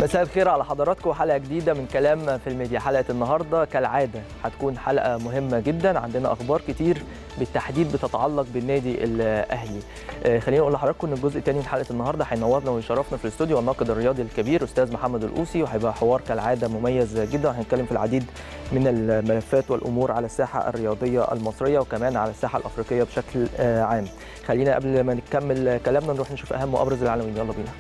مساء الخير على حضراتكم حلقه جديده من كلام في الميديا حلقه النهارده كالعاده هتكون حلقه مهمه جدا عندنا اخبار كتير بالتحديد بتتعلق بالنادي الاهلي آه، خليني اقول لحضراتكم ان الجزء الثاني من حلقه النهارده هينورنا ويشرفنا في الاستوديو الناقد الرياضي الكبير استاذ محمد القوسي وهيبقى حوار كالعاده مميز جدا هنتكلم في العديد من الملفات والامور على الساحه الرياضيه المصريه وكمان على الساحه الافريقيه بشكل آه، عام خلينا قبل ما نكمل كلامنا نروح نشوف اهم وابرز العناوين يلا بينا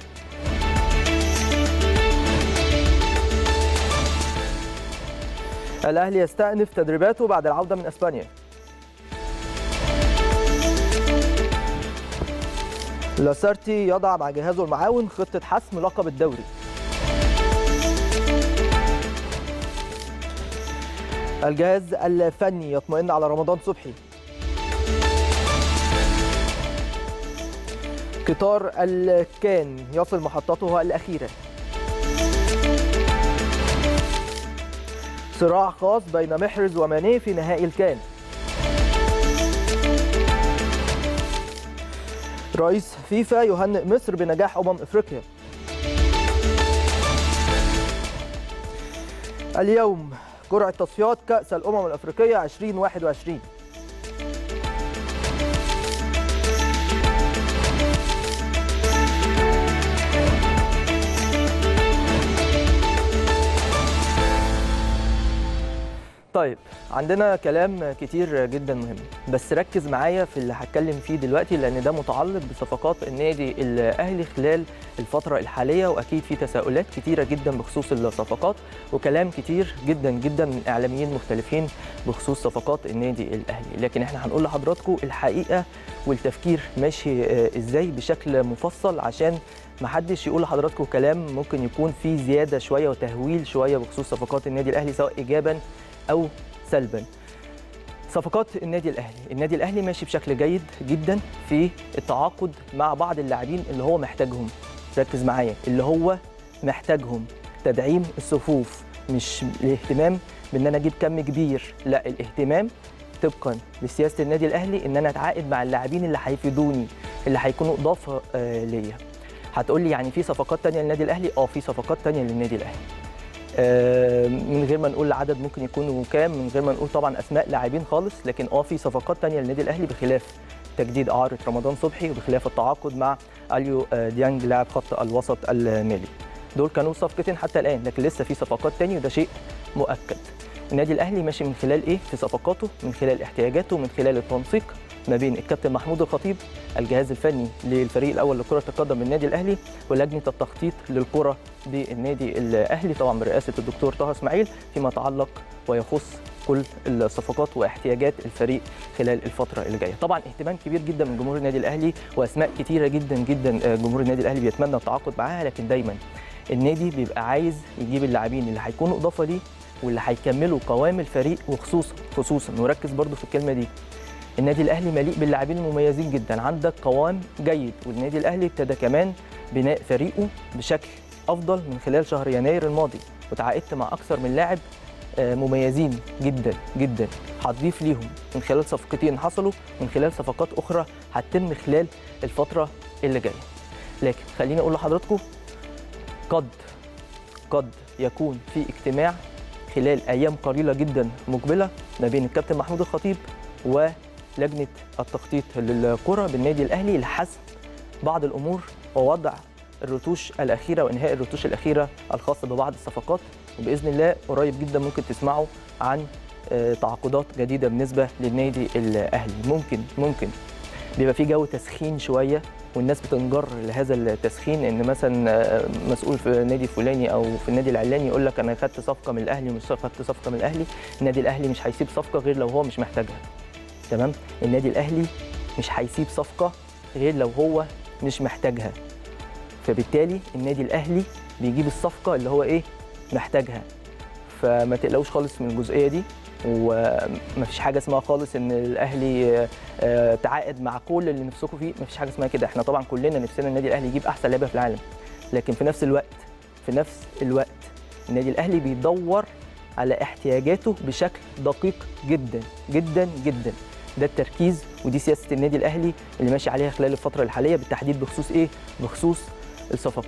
الاهلي يستأنف تدريباته بعد العوده من اسبانيا لاسارتي يضع مع جهازه المعاون خطه حسم لقب الدوري الجهاز الفني يطمئن على رمضان صبحي قطار الكان يصل محطته الأخيرة صراع خاص بين محرز وماني في نهائي الكان رئيس فيفا يهنئ مصر بنجاح أمم إفريقيا اليوم جرعة تصفيات كأس الأمم الأفريقية 2021 طيب عندنا كلام كتير جدا مهم بس ركز معايا في اللي هتكلم فيه دلوقتي لان ده متعلق بصفقات النادي الاهلي خلال الفتره الحاليه واكيد في تساؤلات كتيره جدا بخصوص الصفقات وكلام كتير جدا جدا من اعلاميين مختلفين بخصوص صفقات النادي الاهلي لكن احنا هنقول لحضراتكم الحقيقه والتفكير ماشي آه، ازاي بشكل مفصل عشان ما حدش يقول لحضراتكم كلام ممكن يكون فيه زياده شويه وتهويل شويه بخصوص صفقات النادي الاهلي سواء ايجابا او سلبا صفقات النادي الاهلي النادي الاهلي ماشي بشكل جيد جدا في التعاقد مع بعض اللاعبين اللي هو محتاجهم ركز معايا اللي هو محتاجهم تدعيم الصفوف مش الاهتمام بان انا اجيب كم كبير لا الاهتمام طبقا لسياسه النادي الاهلي ان انا اتعاقد مع اللاعبين اللي هيفيدوني اللي هيكونوا اضافه آه ليا هتقول لي يعني في صفقات تانية للنادي الاهلي اه في صفقات تانية للنادي الاهلي آه، من غير ما نقول عدد ممكن يكونوا كام من غير ما نقول طبعا اسماء لاعبين خالص لكن اه في صفقات تانية للنادي الاهلي بخلاف تجديد اعاره رمضان صبحي وبخلاف التعاقد مع اليو آه، ديانج لاعب خط الوسط المالي دول كانوا صفقتين حتى الان لكن لسه في صفقات تانية وده شيء مؤكد النادي الاهلي ماشي من خلال ايه في صفقاته من خلال احتياجاته من خلال التنسيق ما بين الكابتن محمود الخطيب الجهاز الفني للفريق الاول لكره القدم بالنادي الاهلي ولجنه التخطيط للكره بالنادي الاهلي طبعا برئاسه الدكتور طه اسماعيل فيما يتعلق ويخص كل الصفقات واحتياجات الفريق خلال الفتره اللي جايه طبعا اهتمام كبير جدا من جمهور النادي الاهلي واسماء كتيره جدا جدا آه، جمهور النادي الاهلي بيتمنى التعاقد معاها لكن دايما النادي بيبقى عايز يجيب اللاعبين اللي هيكونوا اضافه ليه واللي هيكملوا قوام الفريق وخصوصا خصوصا وركز برضو في الكلمه دي النادي الاهلي مليء باللاعبين المميزين جدا عندك قوام جيد والنادي الاهلي ابتدى كمان بناء فريقه بشكل افضل من خلال شهر يناير الماضي وتعاقدت مع اكثر من لاعب آه، مميزين جدا جدا هتضيف ليهم من خلال صفقتين حصلوا من خلال صفقات اخرى هتتم خلال الفتره اللي جايه لكن خليني اقول لحضراتكم قد قد يكون في اجتماع خلال ايام قليله جدا مقبله ما بين الكابتن محمود الخطيب ولجنه التخطيط للكره بالنادي الاهلي لحسم بعض الامور ووضع الرتوش الاخيره وانهاء الرتوش الاخيره الخاصه ببعض الصفقات وباذن الله قريب جدا ممكن تسمعوا عن آه، تعاقدات جديده بالنسبه للنادي الاهلي ممكن ممكن بيبقى في جو تسخين شويه والناس بتنجر لهذا التسخين ان مثلا آه، مسؤول في نادي فلاني او في النادي العلاني يقول لك انا خدت صفقه من الاهلي ومش خدت صفقه من الاهلي النادي الاهلي مش هيسيب صفقه غير لو هو مش محتاجها تمام النادي الاهلي مش هيسيب صفقه غير لو هو مش محتاجها فبالتالي النادي الاهلي بيجيب الصفقه اللي هو ايه محتاجها فما تقلقوش خالص من الجزئيه دي ومفيش حاجه اسمها خالص ان الاهلي آه، تعاقد مع كل اللي نفسكم فيه مفيش حاجه اسمها كده احنا طبعا كلنا نفسنا النادي الاهلي يجيب احسن لعيبه في العالم لكن في نفس الوقت في نفس الوقت النادي الاهلي بيدور على احتياجاته بشكل دقيق جدا جدا جدا ده التركيز ودي سياسه النادي الاهلي اللي ماشي عليها خلال الفتره الحاليه بالتحديد بخصوص ايه بخصوص الصفقات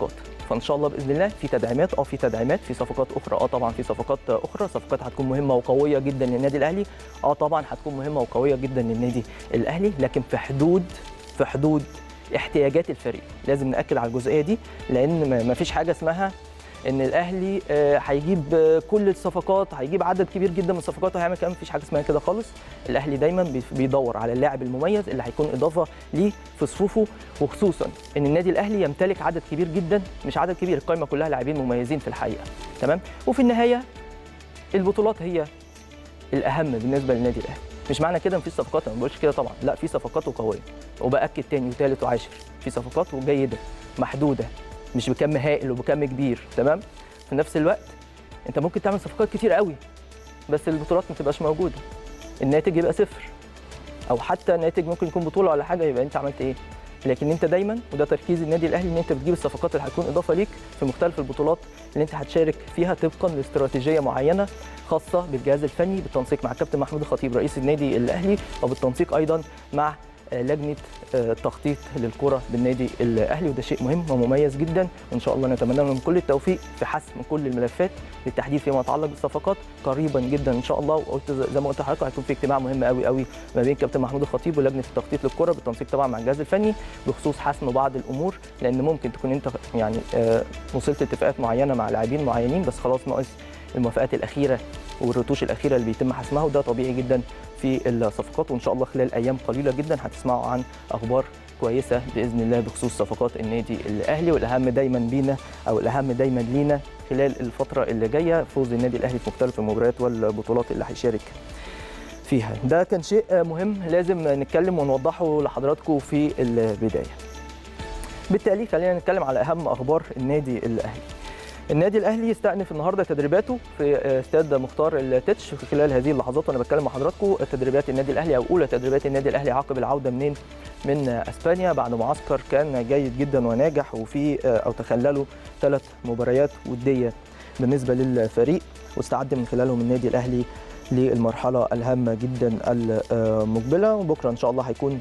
فان شاء الله باذن الله في تدعيمات اه في تدعيمات في صفقات اخرى اه طبعا في صفقات اخرى صفقات هتكون مهمه وقويه جدا للنادي الاهلي اه طبعا هتكون مهمه وقويه جدا للنادي الاهلي لكن في حدود في حدود احتياجات الفريق لازم ناكد على الجزئيه دي لان ما فيش حاجه اسمها ان الاهلي آه، هيجيب آه، كل الصفقات هيجيب عدد كبير جدا من الصفقات وهيعمل كلام مفيش حاجه اسمها كده خالص الاهلي دايما بي- بيدور على اللاعب المميز اللي هيكون اضافه ليه في صفوفه وخصوصا ان النادي الاهلي يمتلك عدد كبير جدا مش عدد كبير القائمه كلها لاعبين مميزين في الحقيقه تمام وفي النهايه البطولات هي الاهم بالنسبه للنادي الاهلي مش معنى كده مفيش صفقات انا ما بقولش كده طبعا لا في صفقات وقويه وباكد تاني وثالث وعاشر في صفقات وجيده محدوده مش بكم هائل وبكم كبير تمام في نفس الوقت انت ممكن تعمل صفقات كتير قوي بس البطولات ما تبقاش موجوده الناتج يبقى صفر او حتى الناتج ممكن يكون بطوله ولا حاجه يبقى انت عملت ايه لكن انت دايما وده تركيز النادي الاهلي ان انت بتجيب الصفقات اللي هتكون اضافه ليك في مختلف البطولات اللي انت هتشارك فيها طبقا لاستراتيجيه معينه خاصه بالجهاز الفني بالتنسيق مع الكابتن محمود الخطيب رئيس النادي الاهلي وبالتنسيق ايضا مع آه، لجنه آه، التخطيط للكره بالنادي الاهلي وده شيء مهم ومميز جدا وان شاء الله نتمنى لهم كل التوفيق في حسم كل الملفات بالتحديد فيما يتعلق بالصفقات قريبا جدا ان شاء الله وقلت زي- زي ما قلت لحضرتك هيكون في اجتماع مهم قوي قوي ما بين كابتن محمود الخطيب ولجنه التخطيط للكره بالتنسيق طبعا مع الجهاز الفني بخصوص حسم بعض الامور لان ممكن تكون انت يعني آه، وصلت اتفاقات معينه مع لاعبين معينين بس خلاص ناقص الموافقات الاخيره والرتوش الاخيره اللي بيتم حسمها وده طبيعي جدا في الصفقات وان شاء الله خلال ايام قليله جدا هتسمعوا عن اخبار كويسه باذن الله بخصوص صفقات النادي الاهلي والاهم دايما بينا او الاهم دايما لينا خلال الفتره اللي جايه فوز النادي الاهلي في مختلف المباريات والبطولات اللي هيشارك فيها ده كان شيء مهم لازم نتكلم ونوضحه لحضراتكم في البدايه بالتالي خلينا نتكلم على اهم اخبار النادي الاهلي النادي الاهلي استأنف النهارده تدريباته في استاد مختار التتش في خلال هذه اللحظات وانا بتكلم مع حضراتكم تدريبات النادي الاهلي او اولى تدريبات النادي الاهلي عقب العوده منين من اسبانيا بعد معسكر كان جيد جدا وناجح وفي او تخللوا ثلاث مباريات وديه بالنسبه للفريق واستعد من خلالهم النادي الاهلي للمرحله الهامه جدا المقبله وبكره ان شاء الله هيكون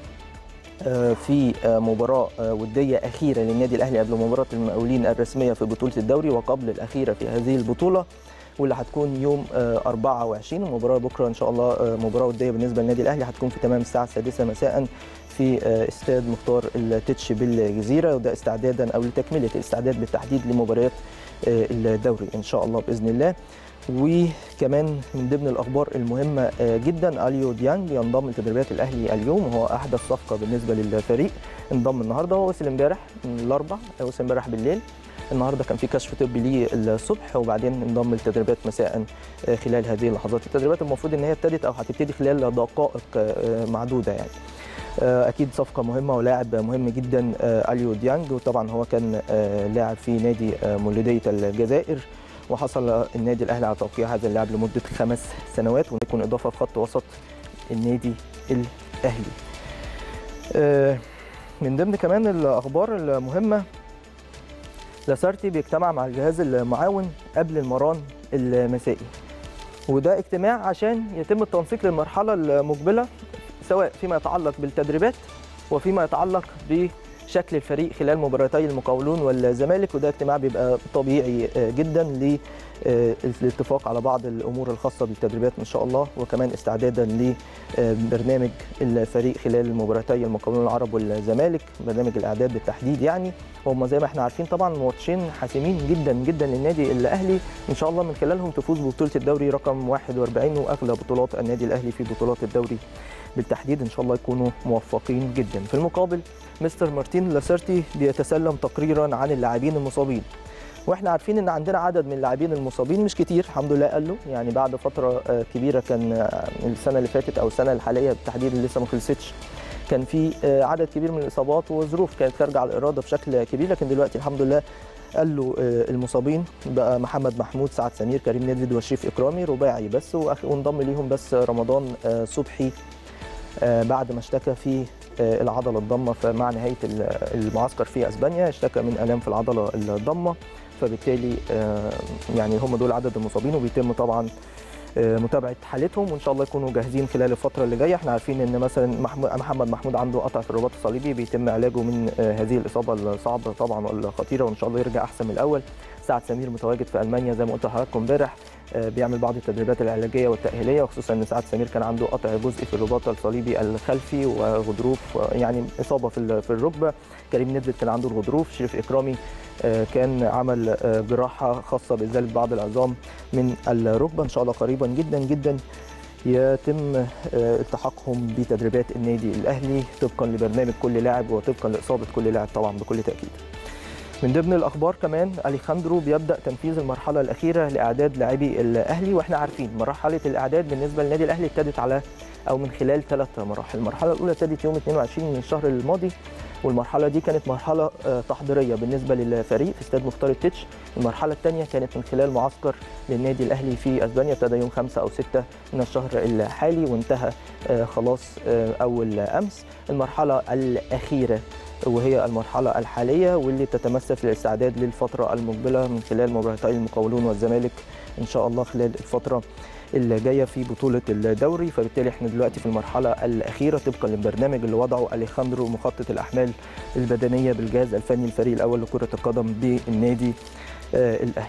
في مباراة ودية أخيرة للنادي الأهلي قبل مباراة المقاولين الرسمية في بطولة الدوري وقبل الأخيرة في هذه البطولة واللي هتكون يوم 24 المباراة بكرة إن شاء الله مباراة ودية بالنسبة للنادي الأهلي هتكون في تمام الساعة السادسة مساء في استاد مختار التتش بالجزيرة وده استعدادا أو لتكملة الاستعداد بالتحديد لمباريات الدوري إن شاء الله بإذن الله وكمان من ضمن الاخبار المهمه جدا اليو ديانج ينضم لتدريبات الاهلي اليوم وهو احدث صفقه بالنسبه للفريق انضم النهارده هو وصل امبارح الاربع وصل امبارح بالليل النهارده كان في كشف طبي ليه الصبح وبعدين انضم للتدريبات مساء خلال هذه اللحظات التدريبات المفروض ان هي ابتدت او هتبتدي خلال دقائق معدوده يعني اكيد صفقه مهمه ولاعب مهم جدا اليو ديانج وطبعا هو كان لاعب في نادي مولوديه الجزائر وحصل النادي الاهلي على توقيع هذا اللاعب لمده خمس سنوات ويكون اضافه في خط وسط النادي الاهلي. من ضمن كمان الاخبار المهمه لاسارتي بيجتمع مع الجهاز المعاون قبل المران المسائي. وده اجتماع عشان يتم التنسيق للمرحله المقبله سواء فيما يتعلق بالتدريبات وفيما يتعلق ب شكل الفريق خلال مباراتي المقاولون والزمالك وده اجتماع بيبقى طبيعي جدا للاتفاق على بعض الامور الخاصه بالتدريبات ان شاء الله وكمان استعدادا لبرنامج الفريق خلال مباراتي المقاولون العرب والزمالك برنامج الاعداد بالتحديد يعني وهم زي ما احنا عارفين طبعا ماتشين حاسمين جدا جدا للنادي الاهلي ان شاء الله من خلالهم تفوز ببطوله الدوري رقم 41 واغلى بطولات النادي الاهلي في بطولات الدوري بالتحديد ان شاء الله يكونوا موفقين جدا في المقابل مستر مارتين لاسيرتي بيتسلم تقريرا عن اللاعبين المصابين واحنا عارفين ان عندنا عدد من اللاعبين المصابين مش كتير الحمد لله قالوا يعني بعد فتره كبيره كان السنه اللي فاتت او السنه الحاليه بالتحديد اللي لسه ما خلصتش كان في عدد كبير من الاصابات وظروف كانت خارجه على الاراده بشكل كبير لكن دلوقتي الحمد لله قال له المصابين بقى محمد محمود سعد سمير كريم نيدفيد وشريف اكرامي رباعي بس وانضم ليهم بس رمضان صبحي بعد ما اشتكى في العضله الضمه فمع نهايه المعسكر في اسبانيا اشتكى من الام في العضله الضمه فبالتالي يعني هم دول عدد المصابين وبيتم طبعا متابعه حالتهم وان شاء الله يكونوا جاهزين خلال الفتره اللي جايه احنا عارفين ان مثلا محمد محمود عنده قطع في الرباط الصليبي بيتم علاجه من هذه الاصابه الصعبه طبعا والخطيره وان شاء الله يرجع احسن من الاول سعد سمير متواجد في المانيا زي ما قلت لحضراتكم امبارح بيعمل بعض التدريبات العلاجيه والتاهيليه وخصوصا ان سعد سمير كان عنده قطع جزئي في الرباط الصليبي الخلفي وغضروف يعني اصابه في في الركبه كريم ندفد كان عنده الغضروف شريف اكرامي كان عمل جراحه خاصه بازاله بعض العظام من الركبه ان شاء الله قريبا جدا جدا يتم التحاقهم بتدريبات النادي الاهلي طبقا لبرنامج كل لاعب وطبقا لاصابه كل لاعب طبعا بكل تاكيد. من ضمن الاخبار كمان اليخاندرو بيبدا تنفيذ المرحله الاخيره لاعداد لاعبي الاهلي واحنا عارفين مرحله الاعداد بالنسبه للنادي الاهلي ابتدت على او من خلال ثلاث مراحل، المرحله الاولى ابتدت يوم 22 من الشهر الماضي والمرحله دي كانت مرحله تحضيريه بالنسبه للفريق في استاد مختار التتش، المرحله الثانيه كانت من خلال معسكر للنادي الاهلي في اسبانيا ابتدى يوم 5 او 6 من الشهر الحالي وانتهى خلاص اول امس، المرحله الاخيره وهي المرحلة الحالية واللي تتمثل في الاستعداد للفترة المقبلة من خلال مباراتي المقاولون والزمالك إن شاء الله خلال الفترة اللي جايه في بطوله الدوري فبالتالي احنا دلوقتي في المرحله الاخيره طبقا للبرنامج اللي وضعه اليخاندرو مخطط الاحمال البدنيه بالجهاز الفني الفريق الاول لكره القدم بالنادي آه الاهلي.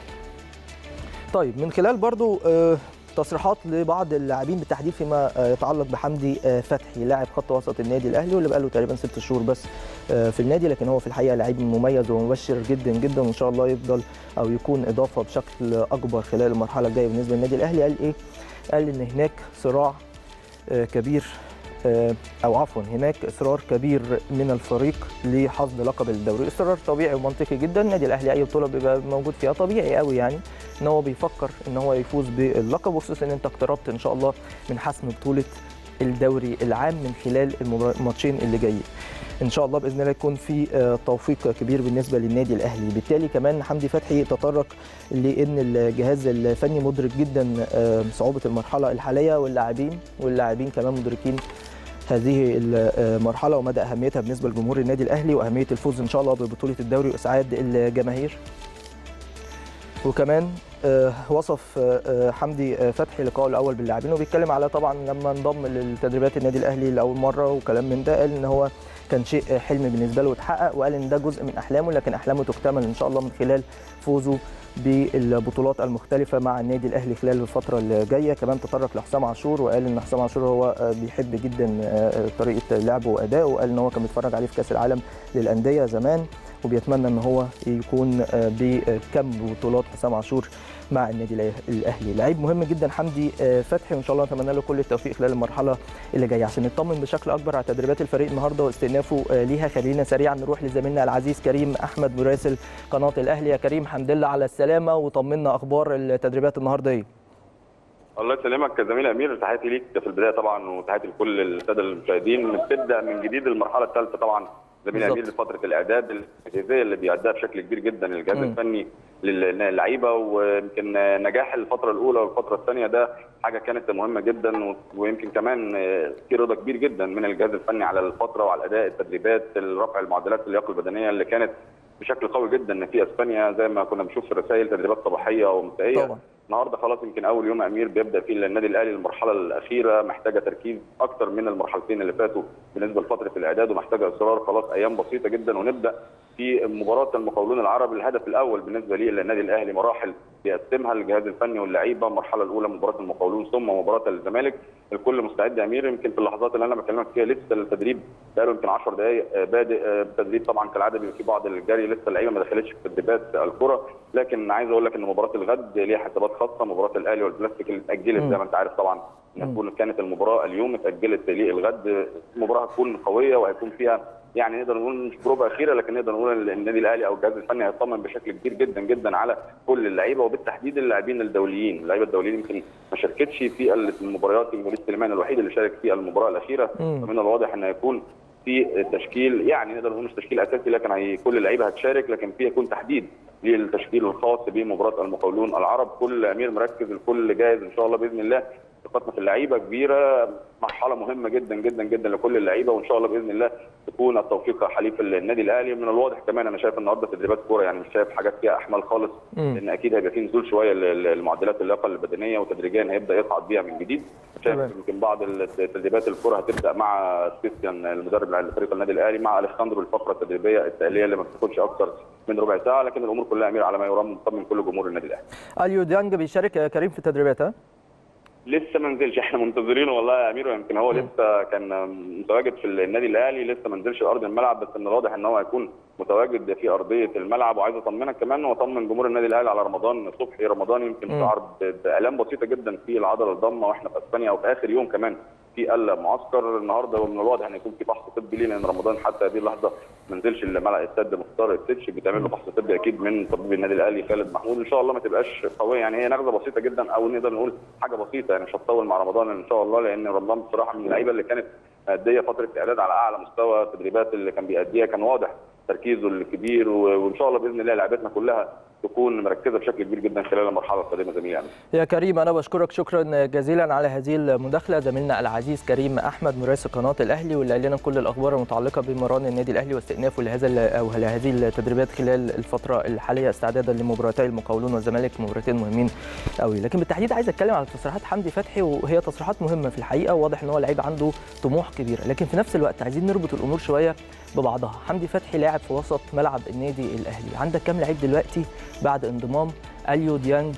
طيب من خلال برضو آه تصريحات لبعض اللاعبين بالتحديد فيما يتعلق بحمدي فتحي لاعب خط وسط النادي الاهلي واللي بقى له تقريبا ست شهور بس في النادي لكن هو في الحقيقه لعيب مميز ومبشر جدا جدا وان شاء الله يفضل او يكون اضافه بشكل اكبر خلال المرحله الجايه بالنسبه للنادي الاهلي قال ايه؟ قال ان هناك صراع كبير او عفوا هناك اصرار كبير من الفريق لحصد لقب الدوري اصرار طبيعي ومنطقي جدا النادي الاهلي اي بطوله بيبقى موجود فيها طبيعي قوي يعني ان هو بيفكر ان هو يفوز باللقب وخصوصا ان انت اقتربت ان شاء الله من حسم بطوله الدوري العام من خلال الماتشين اللي جايين ان شاء الله باذن الله يكون في توفيق كبير بالنسبه للنادي الاهلي بالتالي كمان حمدي فتحي تطرق لان الجهاز الفني مدرك جدا صعوبه المرحله الحاليه واللاعبين واللاعبين كمان مدركين هذه المرحله ومدى اهميتها بالنسبه لجمهور النادي الاهلي واهميه الفوز ان شاء الله ببطوله الدوري واسعاد الجماهير وكمان وصف حمدي فتحي لقائه الاول باللاعبين وبيتكلم على طبعا لما انضم للتدريبات النادي الاهلي لاول مره وكلام من ده قال ان هو كان شيء حلم بالنسبه له واتحقق وقال ان ده جزء من احلامه لكن احلامه تكتمل ان شاء الله من خلال فوزه بالبطولات المختلفه مع النادي الاهلي خلال الفتره اللي جايه كمان تطرق لحسام عاشور وقال ان حسام عاشور هو بيحب جدا طريقه لعبه وادائه وقال ان هو كان بيتفرج عليه في كاس العالم للانديه زمان وبيتمنى ان هو يكون بكم بطولات حسام عاشور مع النادي الاهلي لعيب مهم جدا حمدي فتحي وان شاء الله نتمنى له كل التوفيق خلال المرحله اللي جايه عشان نطمن بشكل اكبر على تدريبات الفريق النهارده واستئنافه ليها خلينا سريعا نروح لزميلنا العزيز كريم احمد مراسل قناه الاهلي يا كريم الحمد لله على السلامه وطمنا اخبار التدريبات النهارده ايه الله يسلمك زميل امير تحياتي ليك في البدايه طبعا وتحياتي لكل الساده المشاهدين بتبدا من جديد المرحله الثالثه طبعا زميل امير لفتره الاعداد التجهيزيه اللي بيعدها بشكل كبير جدا الجهاز الفني للعيبه ويمكن نجاح الفتره الاولى والفتره الثانيه ده حاجه كانت مهمه جدا ويمكن كمان في رضا كبير جدا من الجهاز الفني على الفتره وعلى الاداء التدريبات رفع المعدلات اللياقه البدنيه اللي كانت بشكل قوي جدا في اسبانيا زي ما كنا بنشوف في الرسائل تدريبات صباحيه ومسائيه النهارده خلاص يمكن اول يوم امير بيبدا فيه النادي الاهلي المرحله الاخيره محتاجه تركيز اكتر من المرحلتين اللي فاتوا بالنسبه لفتره الاعداد ومحتاجه اصرار خلاص ايام بسيطه جدا ونبدا في مباراه المقاولون العرب الهدف الاول بالنسبه لي للنادي الاهلي مراحل بيقسمها الجهاز الفني واللعيبه المرحله الاولى مباراه المقاولون ثم مباراه الزمالك الكل مستعد يا امير يمكن في اللحظات اللي انا بكلمك فيها لسه التدريب بقاله يمكن 10 دقائق بادئ التدريب طبعا كالعاده بيبقى في بعض الجري لسه اللعيبه ما دخلتش في تدريبات الكره لكن عايز اقول لك ان مباراه الغد ليها حسابات خاصه مباراه الاهلي والبلاستيك اللي اتاجلت زي ما انت عارف طبعا تكون كانت المباراه اليوم اتاجلت للغد المباراه هتكون قويه وهيكون فيها يعني نقدر نقول مش بروبه اخيره لكن نقدر نقول ان النادي الاهلي او الجهاز الفني هيطمن بشكل كبير جدا جدا على كل اللعيبه وبالتحديد اللاعبين الدوليين، اللعيبه الدوليين يمكن ما شاركتش في المباريات وليد سليمان الوحيد اللي شارك في المباراه الاخيره فمن الواضح ان هيكون في تشكيل يعني نقدر نقول مش تشكيل اساسي لكن هي كل اللعيبه هتشارك لكن في يكون تحديد للتشكيل الخاص بمباراه المقاولون العرب كل امير مركز الكل جاهز ان شاء الله باذن الله ثقتنا في اللعيبه كبيره مرحله مهمه جدا جدا جدا لكل اللعيبه وان شاء الله باذن الله تكون التوفيق حليف النادي الاهلي من الواضح كمان انا شايف النهارده تدريبات كوره يعني مش شايف حاجات فيها احمال خالص لان اكيد هيبقى في نزول شويه للمعدلات اللياقه البدنيه وتدريجيا هيبدا يصعد بيها من جديد شايف يمكن بعض التدريبات الكره هتبدا مع سبيستيان المدرب لفريق النادي الاهلي مع اليخاندرو الفقره التدريبيه التاهيليه اللي ما بتاخدش اكثر من ربع ساعه لكن الامور كلها امير على ما يرام مطمن كل جمهور النادي الاهلي. اليو ديانج بيشارك كريم في التدريبات ها؟ لسه ما نزلش احنا منتظرينه والله يا امير يمكن هو لسه كان متواجد في النادي الاهلي لسه ما نزلش ارض الملعب بس من الواضح ان هو هيكون متواجد في ارضيه الملعب وعايز اطمنك كمان واطمن جمهور النادي الاهلي على رمضان صبحي رمضان يمكن شعر بالام بسيطه جدا في العضله الضمه واحنا في اسبانيا وفي اخر يوم كمان في المعسكر النهارده ومن الواضح ان يكون في فحص طبي ليه لان رمضان حتى هذه اللحظه ما نزلش الملعب استاد مختار السيتش بيتعمل له فحص طبي اكيد من طبيب النادي الاهلي خالد محمود ان شاء الله ما تبقاش قويه يعني هي نغزه بسيطه جدا او نقدر نقول حاجه بسيطه يعني مش هتطول مع رمضان ان شاء الله لان رمضان بصراحه من اللعيبه اللي كانت ماديه فتره اعداد على اعلى مستوى التدريبات اللي كان بيأديها كان واضح تركيزه الكبير وان شاء الله باذن الله لعيبتنا كلها تكون مركزه بشكل كبير جدا خلال المرحله القادمه زميلي يعني. يا كريم انا بشكرك شكرا جزيلا على هذه المداخله زميلنا العزيز كريم احمد مراسل قناه الاهلي واللي قال لنا كل الاخبار المتعلقه بمران النادي الاهلي واستئنافه لهذا او لهذه التدريبات خلال الفتره الحاليه استعدادا لمباراتي المقاولون والزمالك مباراتين مهمين قوي لكن بالتحديد عايز اتكلم على تصريحات حمدي فتحي وهي تصريحات مهمه في الحقيقه وواضح ان هو لعيب عنده طموح كبيره لكن في نفس الوقت عايزين نربط الامور شويه ببعضها حمدي فتحي لاعب في وسط ملعب النادي الاهلي عندك كام لعيب دلوقتي بعد انضمام اليو ديانج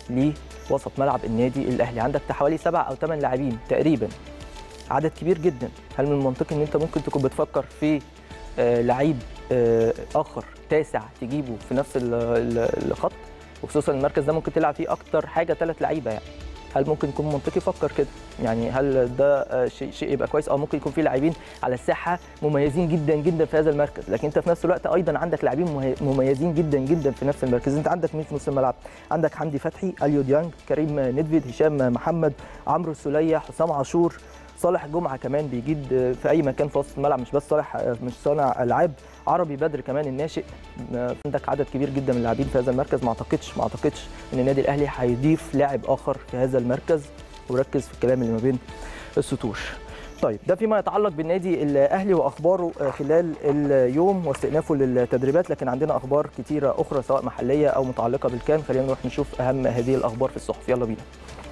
لوسط ملعب النادي الاهلي عندك حوالي سبع او ثمان لاعبين تقريبا عدد كبير جدا هل من المنطقي ان انت ممكن تكون بتفكر في آه لعيب آه اخر تاسع تجيبه في نفس الخط وخصوصا المركز ده ممكن تلعب فيه اكتر حاجه ثلاث لعيبه يعني هل ممكن يكون منطقي فكر كده يعني هل ده شيء شيء يبقى كويس او ممكن يكون في لاعبين على الساحه مميزين جدا جدا في هذا المركز لكن انت في نفس الوقت ايضا عندك لاعبين مميزين جدا جدا في نفس المركز انت عندك مين في نص الملعب عندك حمدي فتحي اليو ديانج كريم ندفيد هشام محمد عمرو السوليه حسام عاشور صالح جمعه كمان بيجيد في اي مكان في وسط الملعب مش بس صالح مش صانع العاب عربي بدر كمان الناشئ عندك عدد كبير جدا من اللاعبين في هذا المركز ما اعتقدش ما اعتقدش ان النادي الاهلي هيضيف لاعب اخر في هذا المركز وركز في الكلام اللي ما بين السطور طيب ده فيما يتعلق بالنادي الاهلي واخباره خلال اليوم واستئنافه للتدريبات لكن عندنا اخبار كتيره اخرى سواء محليه او متعلقه بالكان خلينا نروح نشوف اهم هذه الاخبار في الصحف يلا بينا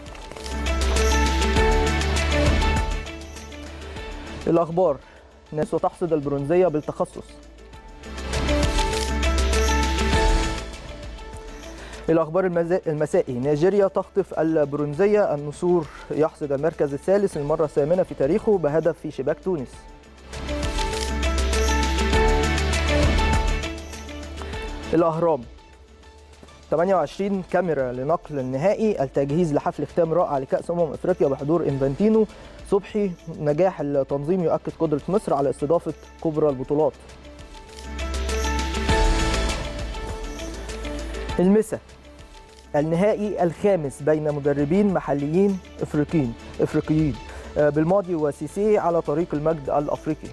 الاخبار ناس وتحصد البرونزيه بالتخصص الاخبار المسائي نيجيريا تخطف البرونزيه النسور يحصد المركز الثالث للمره الثامنه في تاريخه بهدف في شباك تونس الاهرام 28 كاميرا لنقل النهائي التجهيز لحفل ختام رائع لكاس امم افريقيا بحضور انفانتينو صبحي نجاح التنظيم يؤكد قدره مصر على استضافه كبرى البطولات المسا النهائي الخامس بين مدربين محليين افريقيين افريقيين بالماضي وسيسي على طريق المجد الافريقي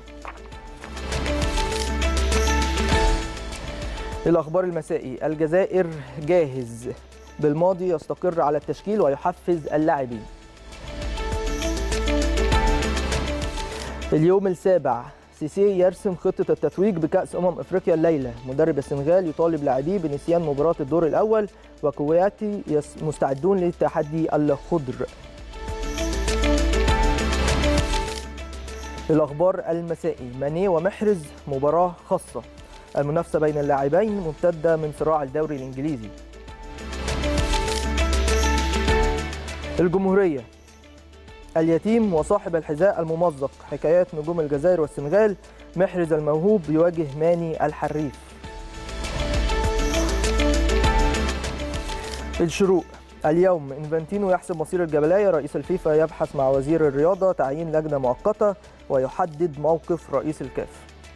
الاخبار المسائي الجزائر جاهز بالماضي يستقر على التشكيل ويحفز اللاعبين اليوم السابع سيسي يرسم خطة التتويج بكأس أمم أفريقيا الليلة مدرب السنغال يطالب لاعبيه بنسيان مباراة الدور الأول وكوياتي مستعدون للتحدي الخضر الأخبار المسائي ماني ومحرز مباراة خاصة المنافسة بين اللاعبين ممتدة من صراع الدوري الإنجليزي الجمهورية اليتيم وصاحب الحذاء الممزق حكايات نجوم الجزائر والسنغال محرز الموهوب يواجه ماني الحريف الشروق اليوم انفانتينو يحسب مصير الجبلايه رئيس الفيفا يبحث مع وزير الرياضه تعيين لجنه مؤقته ويحدد موقف رئيس الكاف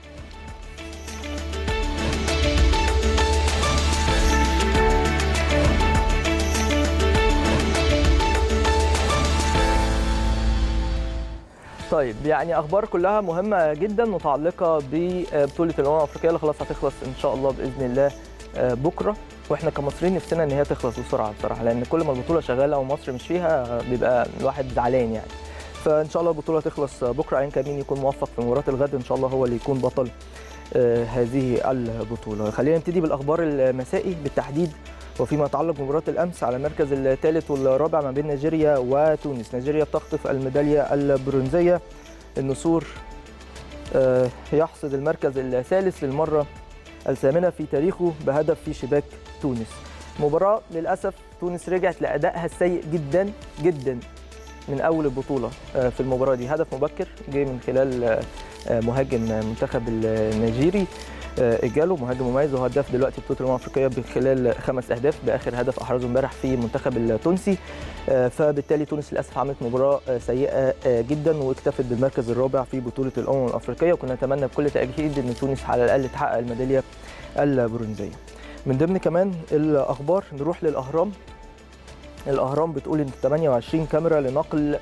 طيب يعني اخبار كلها مهمه جدا متعلقه ببطوله الامم الافريقيه اللي خلاص هتخلص ان شاء الله باذن الله بكره واحنا كمصريين نفسنا ان هي تخلص بسرعه بصراحه لان كل ما البطوله شغاله ومصر مش فيها بيبقى الواحد زعلان يعني فان شاء الله البطوله تخلص بكره ايا كان مين يكون موفق في مباراه الغد ان شاء الله هو اللي يكون بطل هذه البطوله خلينا نبتدي بالاخبار المسائي بالتحديد وفيما يتعلق بمباراه الامس على المركز الثالث والرابع ما بين نيجيريا وتونس نيجيريا بتخطف الميداليه البرونزيه النسور يحصد المركز الثالث للمره الثامنه في تاريخه بهدف في شباك تونس مباراه للاسف تونس رجعت لادائها السيء جدا جدا من اول البطوله في المباراه دي هدف مبكر جه من خلال مهاجم المنتخب النيجيري اجاله مهاجم مميز وهو هداف دلوقتي بطوله الامم الافريقيه بخلال خمس اهداف باخر هدف احرزه امبارح في المنتخب التونسي فبالتالي تونس للاسف عملت مباراه سيئه جدا واكتفت بالمركز الرابع في بطوله الامم الافريقيه وكنا نتمنى بكل تاكيد ان تونس على الاقل تحقق الميداليه البرونزيه من ضمن كمان الاخبار نروح للاهرام الاهرام بتقول ان 28 كاميرا لنقل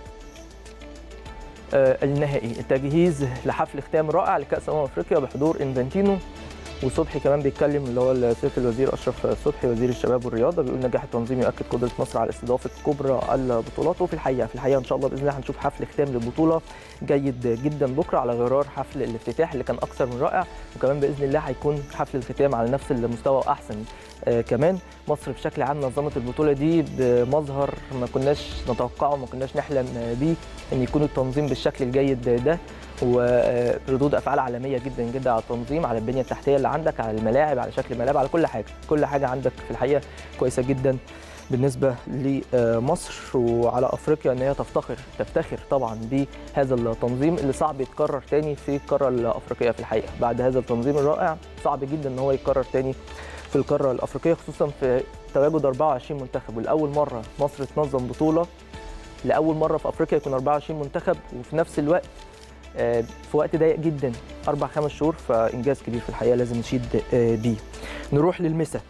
النهائي التجهيز لحفل ختام رائع لكاس امم افريقيا بحضور انفانتينو وصبحي كمان بيتكلم اللي هو سياده الوزير اشرف صبحي وزير الشباب والرياضه بيقول نجاح التنظيم يؤكد قدره مصر على استضافه كبرى البطولات وفي الحقيقه في الحقيقه ان شاء الله باذن الله هنشوف حفل ختام للبطوله جيد جدا بكره على غرار حفل الافتتاح اللي كان اكثر من رائع وكمان باذن الله هيكون حفل الختام على نفس المستوى واحسن آه كمان مصر بشكل عام نظمت البطوله دي بمظهر ما كناش نتوقعه وما كناش نحلم بيه ان يكون التنظيم بالشكل الجيد ده وردود افعال عالميه جدا جدا على التنظيم على البنيه التحتيه اللي عندك على الملاعب على شكل الملاعب على كل حاجه كل حاجه عندك في الحقيقه كويسه جدا بالنسبه لمصر وعلى افريقيا ان هي تفتخر تفتخر طبعا بهذا التنظيم اللي صعب يتكرر تاني في القاره الافريقيه في الحقيقه بعد هذا التنظيم الرائع صعب جدا ان هو يتكرر تاني في القاره الافريقيه خصوصا في تواجد 24 منتخب ولاول مره مصر تنظم بطوله لاول مره في افريقيا يكون 24 منتخب وفي نفس الوقت في وقت ضيق جدا اربع خمس شهور فانجاز كبير في الحقيقه لازم نشيد بيه نروح للمسا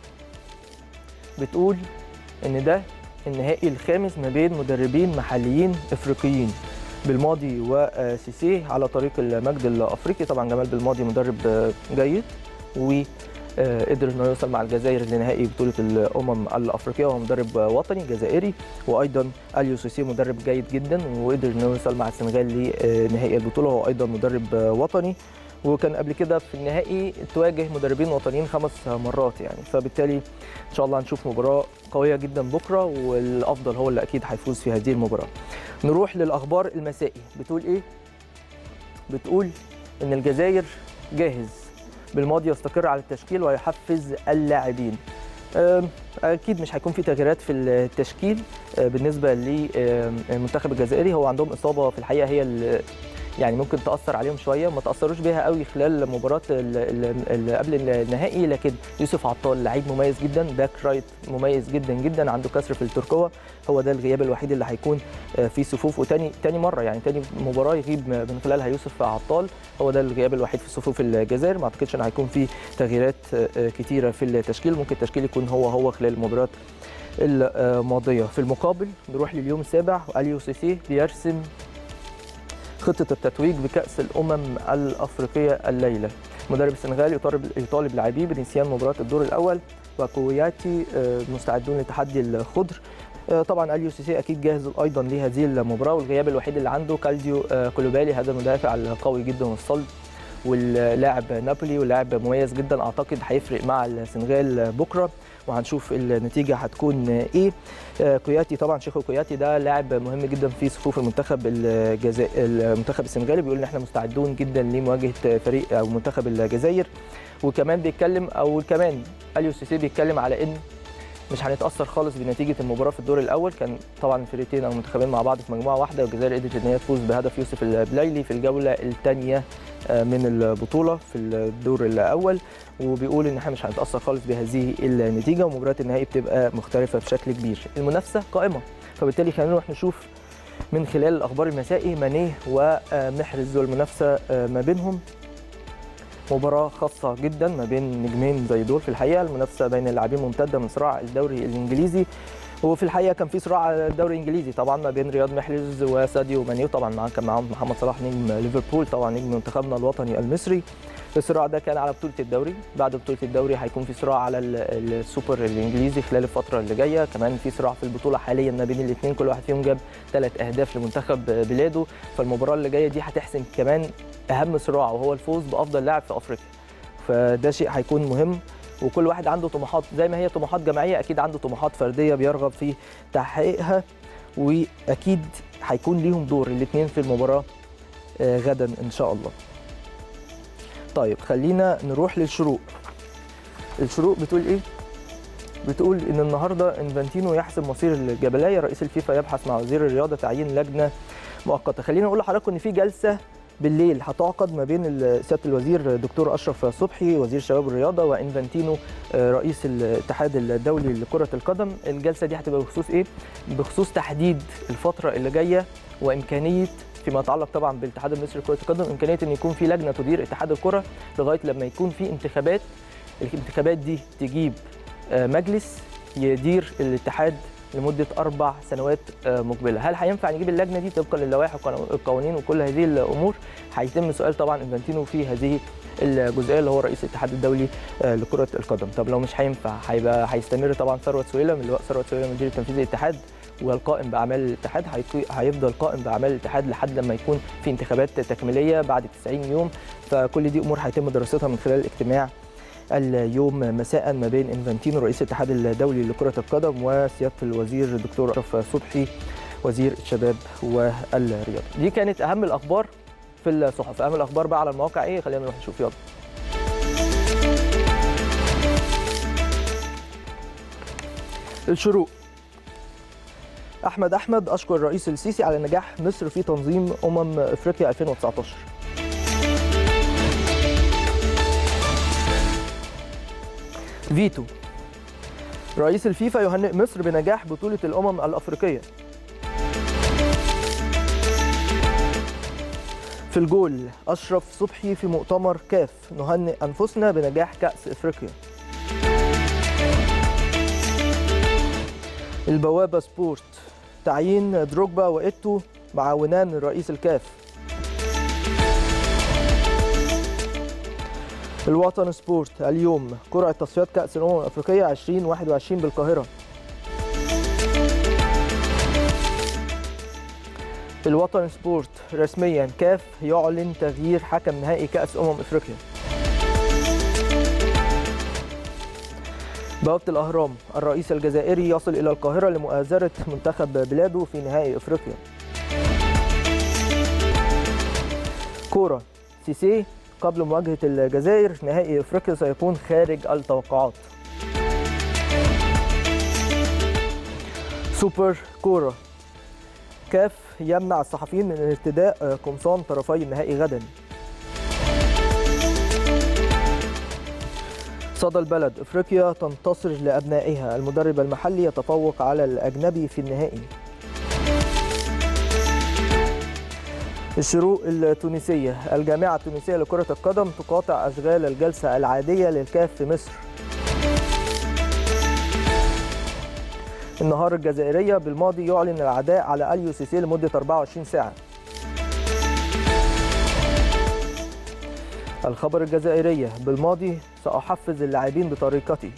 بتقول ان ده النهائي الخامس ما بين مدربين محليين افريقيين بالماضي وسيسي على طريق المجد الافريقي طبعا جمال بالماضي مدرب جيد و قدر انه يوصل مع الجزائر لنهائي بطوله الامم الافريقيه وهو مدرب وطني جزائري وايضا اليو سيسي مدرب جيد جدا وقدر انه يوصل مع السنغال لنهائي البطوله وهو ايضا مدرب وطني وكان قبل كده في النهائي تواجه مدربين وطنيين خمس مرات يعني فبالتالي ان شاء الله هنشوف مباراه قويه جدا بكره والافضل هو اللي اكيد هيفوز في هذه المباراه نروح للاخبار المسائي بتقول ايه بتقول ان الجزائر جاهز بالماضي يستقر على التشكيل ويحفز اللاعبين اكيد مش هيكون في تغييرات في التشكيل بالنسبه للمنتخب الجزائري هو عندهم اصابه في الحقيقه هي يعني ممكن تاثر عليهم شويه ما تاثروش بيها قوي خلال مباراه اللي قبل النهائي لكن يوسف عطال لعيب مميز جدا باك رايت مميز جدا جدا عنده كسر في التركوه هو ده الغياب الوحيد اللي هيكون في صفوف وتاني تاني مره يعني تاني مباراه يغيب من خلالها يوسف عطال هو ده الغياب الوحيد في صفوف الجزائر ما اعتقدش ان هيكون في تغييرات كتيره في التشكيل ممكن التشكيل يكون هو هو خلال المباريات الماضيه في المقابل نروح لليوم السابع واليو سيسي بيرسم خطه التتويج بكاس الامم الافريقيه الليله مدرب السنغال يطالب يطالب لاعبيه بنسيان مباراه الدور الاول وكوياتي مستعدون لتحدي الخضر طبعا اليو سيسي اكيد جاهز ايضا لهذه المباراه والغياب الوحيد اللي عنده كالديو كولوبالي هذا المدافع القوي جدا والصلب واللاعب نابولي ولاعب مميز جدا اعتقد هيفرق مع السنغال بكره وهنشوف النتيجه هتكون ايه كوياتي طبعا شيخو كوياتي ده لاعب مهم جدا في صفوف المنتخب الجزائر المنتخب السنغالي بيقول ان احنا مستعدون جدا لمواجهه فريق او منتخب الجزائر وكمان بيتكلم او كمان اليو سيسي بيتكلم على ان مش هنتاثر خالص بنتيجه المباراه في الدور الاول كان طبعا الفريقين او المنتخبين مع بعض في مجموعه واحده والجزائر قدرت ان هي تفوز بهدف يوسف البلايلي في الجوله الثانيه من البطوله في الدور الاول وبيقول ان احنا مش هنتاثر خالص بهذه النتيجه ومباريات النهائي بتبقى مختلفه بشكل كبير المنافسه قائمه فبالتالي خلينا نروح نشوف من خلال الاخبار المسائي مانيه ومحرز والمنافسه ما بينهم مباراة خاصة جدا ما بين نجمين زي دول في الحقيقة المنافسة بين اللاعبين ممتدة من صراع الدوري الإنجليزي وفي الحقيقه كان في صراع على الدوري الانجليزي طبعا ما بين رياض محرز وساديو ماني طبعا معاه كان معاهم محمد صلاح نجم ليفربول طبعا نجم منتخبنا الوطني المصري الصراع ده كان على بطوله الدوري بعد بطوله الدوري هيكون في صراع على ال- السوبر الانجليزي خلال الفتره اللي جايه كمان في صراع في البطوله حاليا ما بين الاثنين كل واحد فيهم جاب ثلاث اهداف لمنتخب بلاده فالمباراه اللي جايه دي هتحسم كمان اهم صراع وهو الفوز بافضل لاعب في افريقيا فده شيء هيكون مهم وكل واحد عنده طموحات زي ما هي طموحات جماعيه اكيد عنده طموحات فرديه بيرغب في تحقيقها واكيد هيكون ليهم دور الاثنين في المباراه آه، غدا ان شاء الله طيب خلينا نروح للشروق الشروق بتقول ايه بتقول ان النهارده انفانتينو يحسم مصير الجبليه رئيس الفيفا يبحث مع وزير الرياضه تعيين لجنه مؤقته خلينا اقول لحضراتكم ان في جلسه بالليل هتعقد ما بين ال- سياده الوزير دكتور اشرف صبحي وزير الشباب والرياضه وانفانتينو آه، رئيس الاتحاد الدولي لكره القدم الجلسه دي هتبقى بخصوص ايه بخصوص تحديد الفتره اللي جايه وامكانيه فيما يتعلق طبعا بالاتحاد المصري لكره القدم امكانيه ان يكون في لجنه تدير اتحاد الكره لغايه لما يكون في انتخابات الانتخابات دي تجيب آه، مجلس يدير الاتحاد لمده اربع سنوات آه، مقبله، هل هينفع نجيب اللجنه دي طبقا للوائح والقوانين وكل هذه الامور؟ هيتم سؤال طبعا انفانتينو في هذه الجزئيه اللي هو رئيس الاتحاد الدولي آه، لكره القدم، طب لو مش هينفع هيبقى هيستمر طبعا ثروت سويلم اللي هو ثروت سويلم مدير التنفيذي للاتحاد والقائم باعمال الاتحاد هيكو- هيفضل قائم باعمال الاتحاد لحد لما يكون في انتخابات تكميليه بعد 90 يوم فكل دي امور هيتم دراستها من خلال الاجتماع اليوم مساء ما بين انفانتينو رئيس الاتحاد الدولي لكره القدم وسياده الوزير الدكتور اشرف صبحي وزير الشباب والرياضه. دي كانت اهم الاخبار في الصحف، اهم الاخبار بقى على المواقع ايه؟ خلينا نروح نشوف يلا. الشروق احمد احمد اشكر الرئيس السيسي على نجاح مصر في تنظيم امم افريقيا 2019 فيتو رئيس الفيفا يهنئ مصر بنجاح بطولة الأمم الأفريقية في الجول أشرف صبحي في مؤتمر كاف نهنئ أنفسنا بنجاح كأس إفريقيا البوابة سبورت تعيين دروجبا وإيتو معاونان رئيس الكاف الوطن سبورت اليوم قرعة تصفيات كأس الأمم الأفريقية 2021 بالقاهرة الوطن سبورت رسميا كاف يعلن تغيير حكم نهائي كأس أمم أفريقيا بوابة الأهرام الرئيس الجزائري يصل إلى القاهرة لمؤازرة منتخب بلاده في نهائي أفريقيا كورة سيسي قبل مواجهة الجزائر نهائي افريقيا سيكون خارج التوقعات. سوبر كورة كاف يمنع الصحفيين من ارتداء قمصان طرفي النهائي غدا. صدى البلد افريقيا تنتصر لابنائها المدرب المحلي يتفوق على الاجنبي في النهائي. الشروق التونسية الجامعة التونسية لكرة القدم تقاطع أشغال الجلسة العادية للكاف في مصر النهار الجزائرية بالماضي يعلن العداء على أليو سيسي لمدة 24 ساعة الخبر الجزائرية بالماضي سأحفز اللاعبين بطريقتي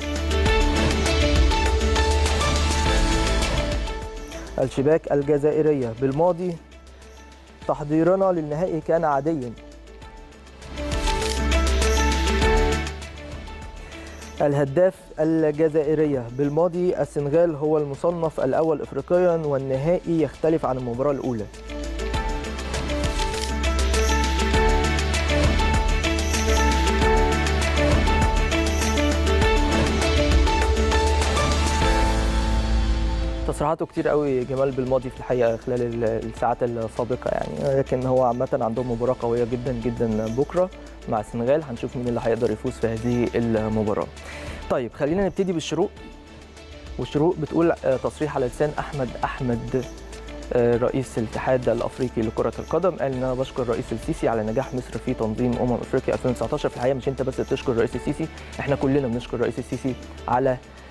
الشباك الجزائرية بالماضي تحضيرنا للنهائي كان عاديا الهداف الجزائرية بالماضي السنغال هو المصنف الأول إفريقيا والنهائي يختلف عن المباراة الأولى تصريحاته كتير قوي جمال بالماضي في الحقيقه خلال ال- الساعات السابقه يعني لكن هو عامه عندهم مباراه قويه جدا جدا بكره مع السنغال هنشوف مين اللي هيقدر يفوز في هذه المباراه. طيب خلينا نبتدي بالشروق والشروق بتقول آه، تصريح على لسان احمد احمد آه، رئيس الاتحاد الافريقي لكره القدم قال ان انا بشكر الرئيس السيسي على نجاح مصر في تنظيم امم افريقيا 2019 في الحقيقه مش انت بس بتشكر الرئيس السيسي احنا كلنا بنشكر الرئيس السيسي على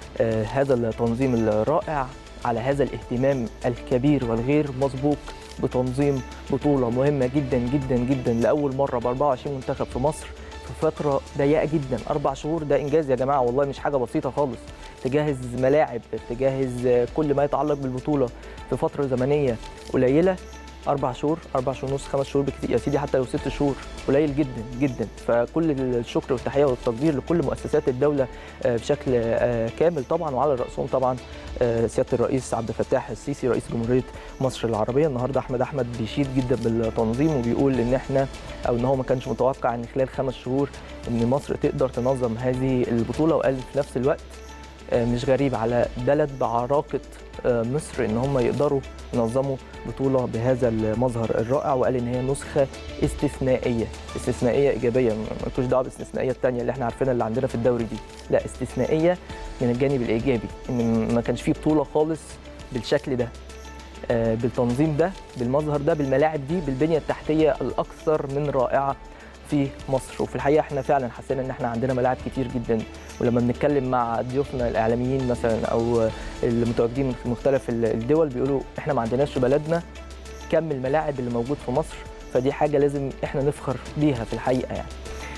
آه، هذا التنظيم الرائع على هذا الاهتمام الكبير والغير مسبوق بتنظيم بطوله مهمه جدا جدا جدا لاول مره ب 24 منتخب في مصر في فتره ضيقه جدا اربع شهور ده انجاز يا جماعه والله مش حاجه بسيطه خالص تجهز ملاعب تجهز آه، كل ما يتعلق بالبطوله في فتره زمنيه قليله اربع شهور اربع شهور ونص خمس شهور بكتير يا سيدي حتى لو ست شهور قليل جدا جدا فكل الشكر والتحيه والتقدير لكل مؤسسات الدوله آه، بشكل آه، كامل طبعا وعلى راسهم طبعا آه، سياده الرئيس عبد الفتاح السيسي رئيس جمهوريه مصر العربيه النهارده احمد احمد بيشيد جدا بالتنظيم وبيقول ان احنا او ان هو ما كانش متوقع ان خلال خمس شهور ان مصر تقدر تنظم هذه البطوله وقال في نفس الوقت آه، مش غريب على بلد بعراقه آه، مصر ان هم يقدروا ينظموا بطوله بهذا المظهر الرائع وقال ان هي نسخه استثنائيه استثنائيه ايجابيه مالكوش دعوه بالاستثنائيه الثانيه اللي احنا عارفينها اللي عندنا في الدوري دي لا استثنائيه من الجانب الايجابي ان ما كانش فيه بطوله خالص بالشكل ده آه، بالتنظيم ده بالمظهر ده بالملاعب دي بالبنيه التحتيه الاكثر من رائعه في مصر وفي الحقيقه احنا فعلا حسينا ان احنا عندنا ملاعب كتير جدا ولما بنتكلم مع ضيوفنا الاعلاميين مثلا او المتواجدين في مختلف الدول بيقولوا احنا ما عندناش في بلدنا كم الملاعب اللي موجود في مصر فدي حاجه لازم احنا نفخر بيها في الحقيقه يعني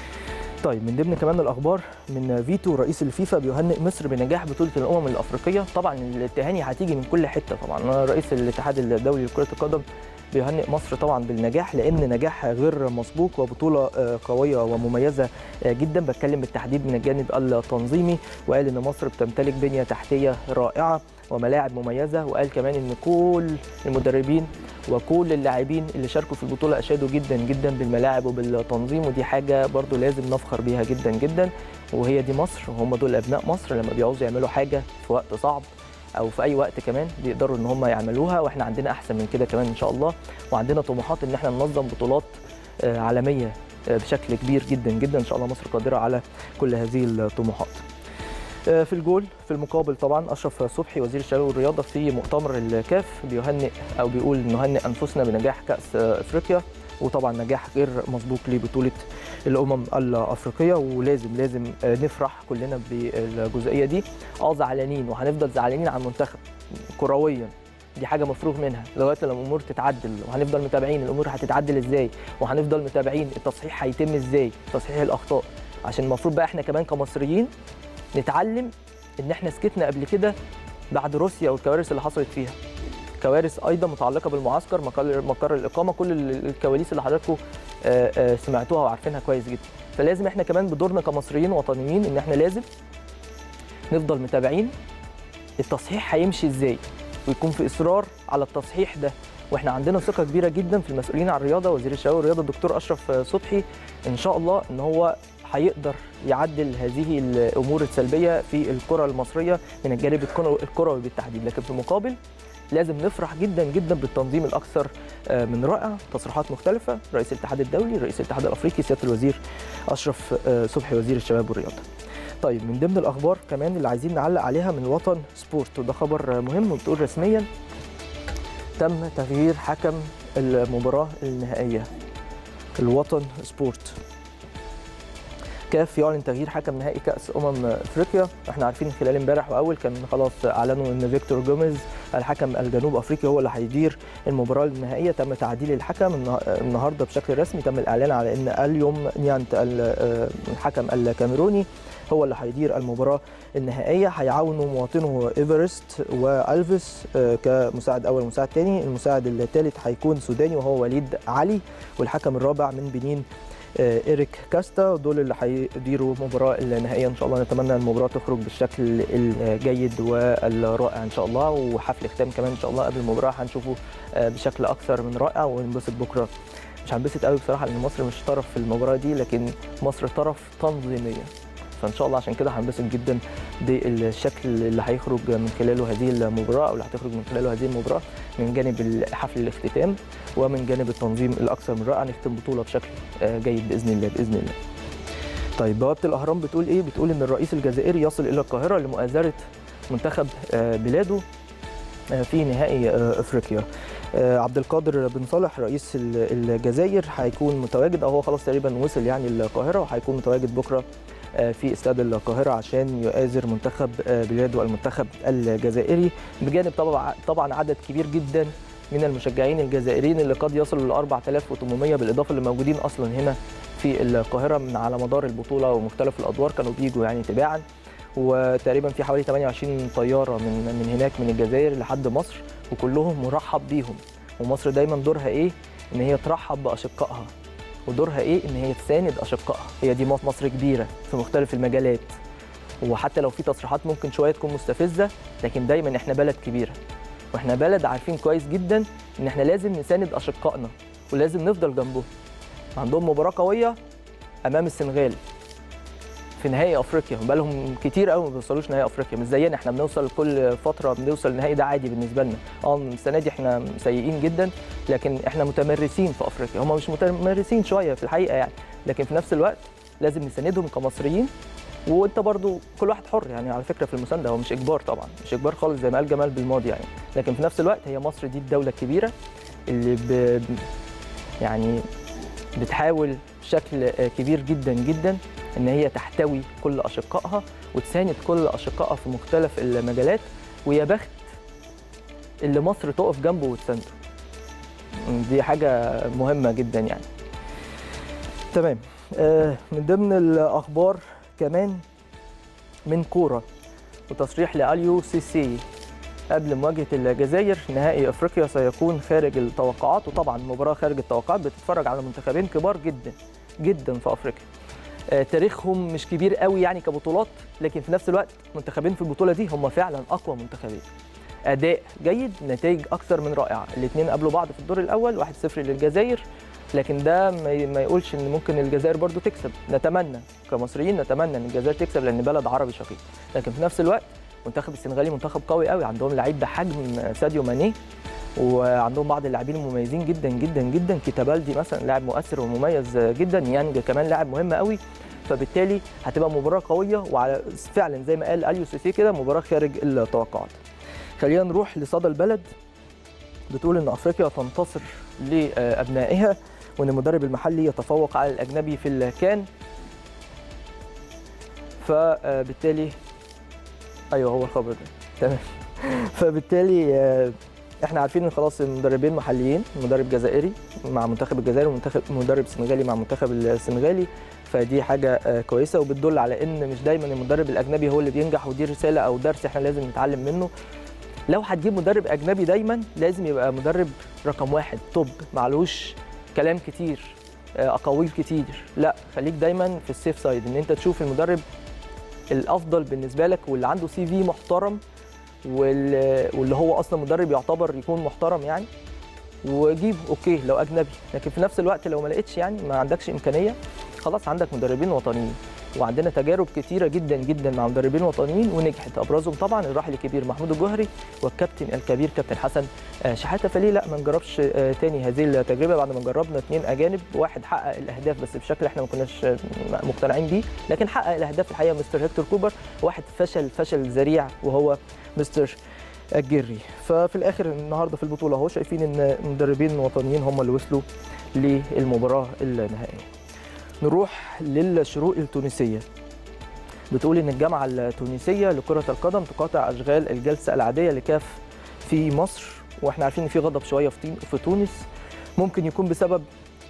طيب من ضمن كمان الاخبار من فيتو رئيس الفيفا بيهنئ مصر بنجاح بطوله الامم الافريقيه طبعا التهاني هتيجي من كل حته طبعا انا رئيس الاتحاد الدولي لكره القدم بيهنئ مصر طبعا بالنجاح لان نجاح غير مسبوق وبطوله آه، قويه ومميزه آه، جدا بتكلم بالتحديد من الجانب التنظيمي وقال ان مصر بتمتلك بنيه تحتيه رائعه وملاعب مميزه وقال كمان ان كل المدربين وكل اللاعبين اللي شاركوا في البطوله اشادوا جدا جدا بالملاعب وبالتنظيم ودي حاجه برضو لازم نفخر بيها جدا جدا وهي دي مصر وهم دول ابناء مصر لما بيعوزوا يعملوا حاجه في وقت صعب او في اي وقت كمان بيقدروا ان هم يعملوها واحنا عندنا احسن من كده كمان ان شاء الله وعندنا طموحات ان احنا ننظم بطولات آه، عالميه آه، بشكل كبير جدا جدا ان شاء الله مصر قادره على كل هذه الطموحات آه، في الجول في المقابل طبعا اشرف صبحي وزير الشباب والرياضه في مؤتمر الكاف بيهنئ او بيقول نهنئ انفسنا بنجاح كاس آه، افريقيا وطبعا نجاح غير مسبوق لبطوله الامم الافريقيه ولازم لازم آه، نفرح كلنا بالجزئيه دي اه زعلانين وهنفضل زعلانين على المنتخب كرويا دي حاجه مفروغ منها لغايه لما الامور تتعدل وهنفضل متابعين الامور هتتعدل ازاي وهنفضل متابعين التصحيح هيتم ازاي تصحيح الاخطاء عشان المفروض بقى احنا كمان كمصريين نتعلم ان احنا سكتنا قبل كده بعد روسيا والكوارث اللي حصلت فيها كوارث ايضا متعلقه بالمعسكر مقر مقر الاقامه كل ال- الكواليس اللي حضراتكم آه، آه، سمعتوها وعارفينها كويس جدا فلازم احنا كمان بدورنا كمصريين وطنيين ان احنا لازم نفضل متابعين التصحيح هيمشي ازاي ويكون في اصرار على التصحيح ده واحنا عندنا ثقه كبيره جدا في المسؤولين عن الرياضه وزير الشباب والرياضه الدكتور اشرف صبحي ان شاء الله ان هو هيقدر يعدل هذه الامور السلبيه في الكره المصريه من الجانب الكرو- الكروي بالتحديد لكن في المقابل لازم نفرح جدا جدا بالتنظيم الاكثر آه، من رائع تصريحات مختلفه رئيس الاتحاد الدولي رئيس الاتحاد الافريقي سياده الوزير اشرف آه، صبحي وزير الشباب والرياضه طيب من ضمن الاخبار كمان اللي عايزين نعلق عليها من الوطن سبورت وده خبر مهم وبتقول رسميا تم تغيير حكم المباراه النهائيه الوطن سبورت كاف يعلن تغيير حكم نهائي كاس امم افريقيا احنا عارفين خلال امبارح واول كان خلاص اعلنوا ان فيكتور جوميز الحكم الجنوب افريقي هو اللي هيدير المباراه النهائيه تم تعديل الحكم النه- النهارده بشكل رسمي تم الاعلان على ان اليوم نيانت ال- الحكم الكاميروني هو اللي هيدير المباراه النهائيه هيعاونوا مواطنه ايفرست والفيس آه، كمساعد اول مساعد ثاني المساعد الثالث هيكون سوداني وهو وليد علي والحكم الرابع من بنين آه، إيريك كاستا دول اللي هيديروا المباراة النهائية إن شاء الله نتمنى المباراة تخرج بالشكل الجيد والرائع إن شاء الله وحفل ختام كمان إن شاء الله قبل المباراة هنشوفه آه، بشكل أكثر من رائع وننبسط بكرة مش هنبسط قوي بصراحة لأن مصر مش طرف في المباراة دي لكن مصر طرف تنظيميا فان شاء الله عشان كده هنبسط جدا بالشكل اللي هيخرج من خلاله هذه المباراه او اللي هتخرج من خلاله هذه المباراه من جانب حفل الاختتام ومن جانب التنظيم الاكثر من رائع نختم بطوله بشكل آه، جيد باذن الله باذن الله. طيب بوابه الاهرام بتقول ايه؟ بتقول ان الرئيس الجزائري يصل الى القاهره لمؤازره منتخب آه، بلاده آه، في نهائي آه، افريقيا. آه، عبد القادر بن صالح رئيس ال- الجزائر هيكون متواجد او هو خلاص تقريبا وصل يعني القاهره وهيكون متواجد بكره في استاد القاهره عشان يؤازر منتخب بلاد والمنتخب الجزائري بجانب طبعا طبعا عدد كبير جدا من المشجعين الجزائريين اللي قد يصلوا ل 4800 بالاضافه اللي موجودين اصلا هنا في القاهره من على مدار البطوله ومختلف الادوار كانوا بيجوا يعني تباعا وتقريبا في حوالي 28 طياره من من هناك من الجزائر لحد مصر وكلهم مرحب بيهم ومصر دايما دورها ايه ان هي ترحب باشقائها ودورها ايه ان هي تساند اشقائها هي دي مصر كبيره في مختلف المجالات وحتى لو في تصريحات ممكن شويه تكون مستفزه لكن دايما احنا بلد كبيره واحنا بلد عارفين كويس جدا ان احنا لازم نساند اشقائنا ولازم نفضل جنبهم عندهم مباراه قويه امام السنغال في نهائي افريقيا بقالهم كتير قوي ما بيوصلوش نهائي افريقيا مش زينا احنا بنوصل كل فتره بنوصل النهائي ده عادي بالنسبه لنا اه السنه دي احنا سيئين جدا لكن احنا متمرسين في افريقيا هم مش متمرسين شويه في الحقيقه يعني لكن في نفس الوقت لازم نساندهم كمصريين وانت برضو كل واحد حر يعني على فكره في المسانده هو مش اجبار طبعا مش اجبار خالص زي ما قال جمال بالماضي يعني لكن في نفس الوقت هي مصر دي الدوله الكبيره اللي ب... يعني بتحاول بشكل كبير جدا جدا ان هي تحتوي كل اشقائها وتساند كل اشقائها في مختلف المجالات ويا بخت اللي مصر تقف جنبه وتسانده دي حاجه مهمه جدا يعني تمام من ضمن الاخبار كمان من كوره وتصريح لاليو سيسي قبل مواجهه الجزائر نهائي افريقيا سيكون خارج التوقعات وطبعا مباراه خارج التوقعات بتتفرج على منتخبين كبار جدا جدا في افريقيا تاريخهم مش كبير قوي يعني كبطولات لكن في نفس الوقت منتخبين في البطوله دي هم فعلا اقوى منتخبين اداء جيد نتائج اكثر من رائعه الاثنين قابلوا بعض في الدور الاول 1-0 للجزائر لكن ده ما يقولش ان ممكن الجزائر برضو تكسب نتمنى كمصريين نتمنى ان الجزائر تكسب لان بلد عربي شقيق لكن في نفس الوقت منتخب السنغالي منتخب قوي قوي عندهم لعيب بحجم ساديو ماني وعندهم بعض اللاعبين المميزين جدا جدا جدا كيتابالدي مثلا لاعب مؤثر ومميز جدا يانج كمان لاعب مهم قوي فبالتالي هتبقى مباراه قويه وعلى فعلا زي ما قال اليو سيسي كده مباراه خارج التوقعات خلينا نروح لصدى البلد بتقول ان افريقيا تنتصر لابنائها وان المدرب المحلي يتفوق على الاجنبي في الكان فبالتالي ايوه هو الخبر ده تمام فبالتالي احنا عارفين ان خلاص المدربين محليين مدرب جزائري مع منتخب الجزائر ومنتخب مدرب سنغالي مع منتخب السنغالي فدي حاجه كويسه وبتدل على ان مش دايما المدرب الاجنبي هو اللي بينجح ودي رساله او درس احنا لازم نتعلم منه لو هتجيب مدرب اجنبي دايما لازم يبقى مدرب رقم واحد توب معلوش كلام كتير اقاويل كتير لا خليك دايما في السيف سايد ان انت تشوف المدرب الافضل بالنسبه لك واللي عنده سي في محترم واللي هو اصلا مدرب يعتبر يكون محترم يعني وجيب اوكي لو اجنبي لكن في نفس الوقت لو ما لقيتش يعني ما عندكش امكانيه خلاص عندك مدربين وطنيين وعندنا تجارب كتيره جدا جدا مع مدربين وطنيين ونجحت ابرزهم طبعا الراحل الكبير محمود الجوهري والكابتن الكبير كابتن حسن شحاته فليه لا ما نجربش تاني هذه التجربه بعد ما جربنا اثنين اجانب واحد حقق الاهداف بس بشكل احنا ما كناش مقتنعين بيه لكن حقق الاهداف الحقيقه مستر هيكتور كوبر واحد فشل فشل ذريع وهو مستر الجري ففي الاخر النهارده في البطوله اهو شايفين ان مدربين وطنيين هم اللي وصلوا للمباراه النهائيه نروح للشروق التونسيه بتقول ان الجامعه التونسيه لكره القدم تقاطع اشغال الجلسه العاديه لكاف في مصر واحنا عارفين ان في غضب شويه في تونس ممكن يكون بسبب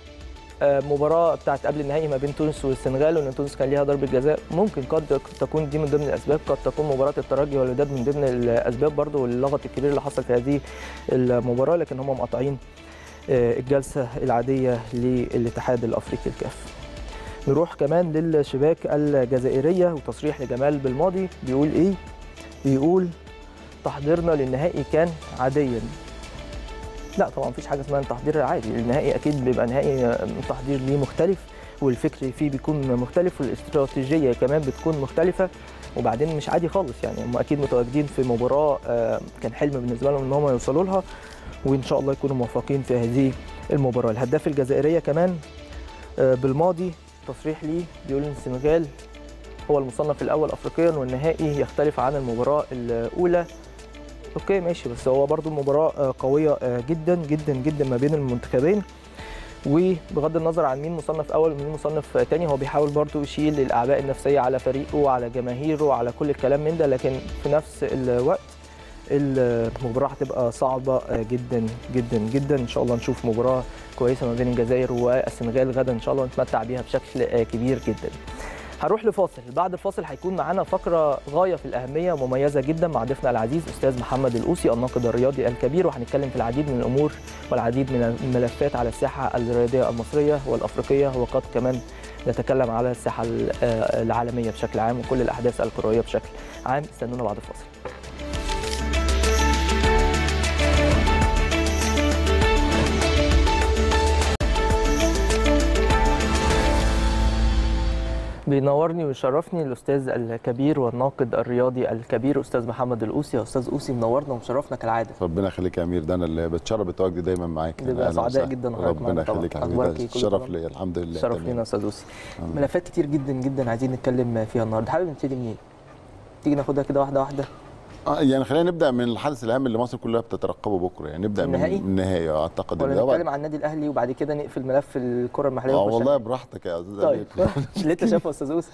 مباراه بتاعت قبل النهائي ما بين تونس والسنغال وان تونس كان ليها ضربه جزاء ممكن قد تكون دي من ضمن الاسباب قد تكون مباراه الترجي والوداد من ضمن الاسباب برضو واللغط الكبير اللي حصل في هذه المباراه لكن هم مقاطعين الجلسه العاديه للاتحاد الافريقي الكاف نروح كمان للشباك الجزائريه وتصريح لجمال بالماضي بيقول ايه بيقول تحضيرنا للنهائي كان عاديا لا طبعا مفيش حاجه اسمها التحضير عادي النهائي اكيد بيبقى نهائي التحضير ليه مختلف والفكر فيه بيكون مختلف والاستراتيجيه كمان بتكون مختلفه وبعدين مش عادي خالص يعني هم اكيد متواجدين في مباراه كان حلم بالنسبه لهم ان هم يوصلوا لها وان شاء الله يكونوا موفقين في هذه المباراه الهداف الجزائريه كمان بالماضي تصريح ليه بيقول ان السنغال هو المصنف الاول افريقيا والنهائي يختلف عن المباراه الاولى اوكي ماشي بس هو برضو المباراه قويه جدا جدا جدا ما بين المنتخبين وبغض النظر عن مين مصنف اول ومين مصنف تاني هو بيحاول برضو يشيل الاعباء النفسيه على فريقه وعلى جماهيره وعلى كل الكلام من ده لكن في نفس الوقت المباراه هتبقى صعبه جدا جدا جدا ان شاء الله نشوف مباراه كويسه ما بين الجزائر والسنغال غدا ان شاء الله نتمتع بيها بشكل كبير جدا هنروح لفاصل بعد الفاصل هيكون معانا فقره غايه في الاهميه ومميزه جدا مع ضيفنا العزيز استاذ محمد الأوسي الناقد الرياضي الكبير وهنتكلم في العديد من الامور والعديد من الملفات على الساحه الرياضيه المصريه والافريقيه وقد كمان نتكلم على الساحه العالميه بشكل عام وكل الاحداث الكرويه بشكل عام استنونا بعد الفاصل بينورني ويشرفني الاستاذ الكبير والناقد الرياضي الكبير استاذ محمد الاوسي يا استاذ اوسي منورنا ومشرفنا كالعاده ربنا يخليك يا امير ده انا اللي بتشرف بتواجدي دايما معاك بنبقى سعداء جدا ربنا يخليك يا حبيبي الشرف ليا الحمد لله شرف لينا يا استاذ اوسي ملفات كتير جدا جدا عايزين نتكلم فيها النهارده حابب نبتدي منين تيجي ناخدها كده واحده واحده آه يعني خلينا نبدا من الحدث الاهم اللي مصر كلها بتترقبه بكره يعني نبدا النهائي؟ من النهائي اعتقد ولا نتكلم عن النادي الاهلي وبعد كده نقفل ملف الكره المحليه اه ونخش والله عليه؟ براحتك يا استاذ طيب أمير. اللي انت شايفه يا استاذ اوسي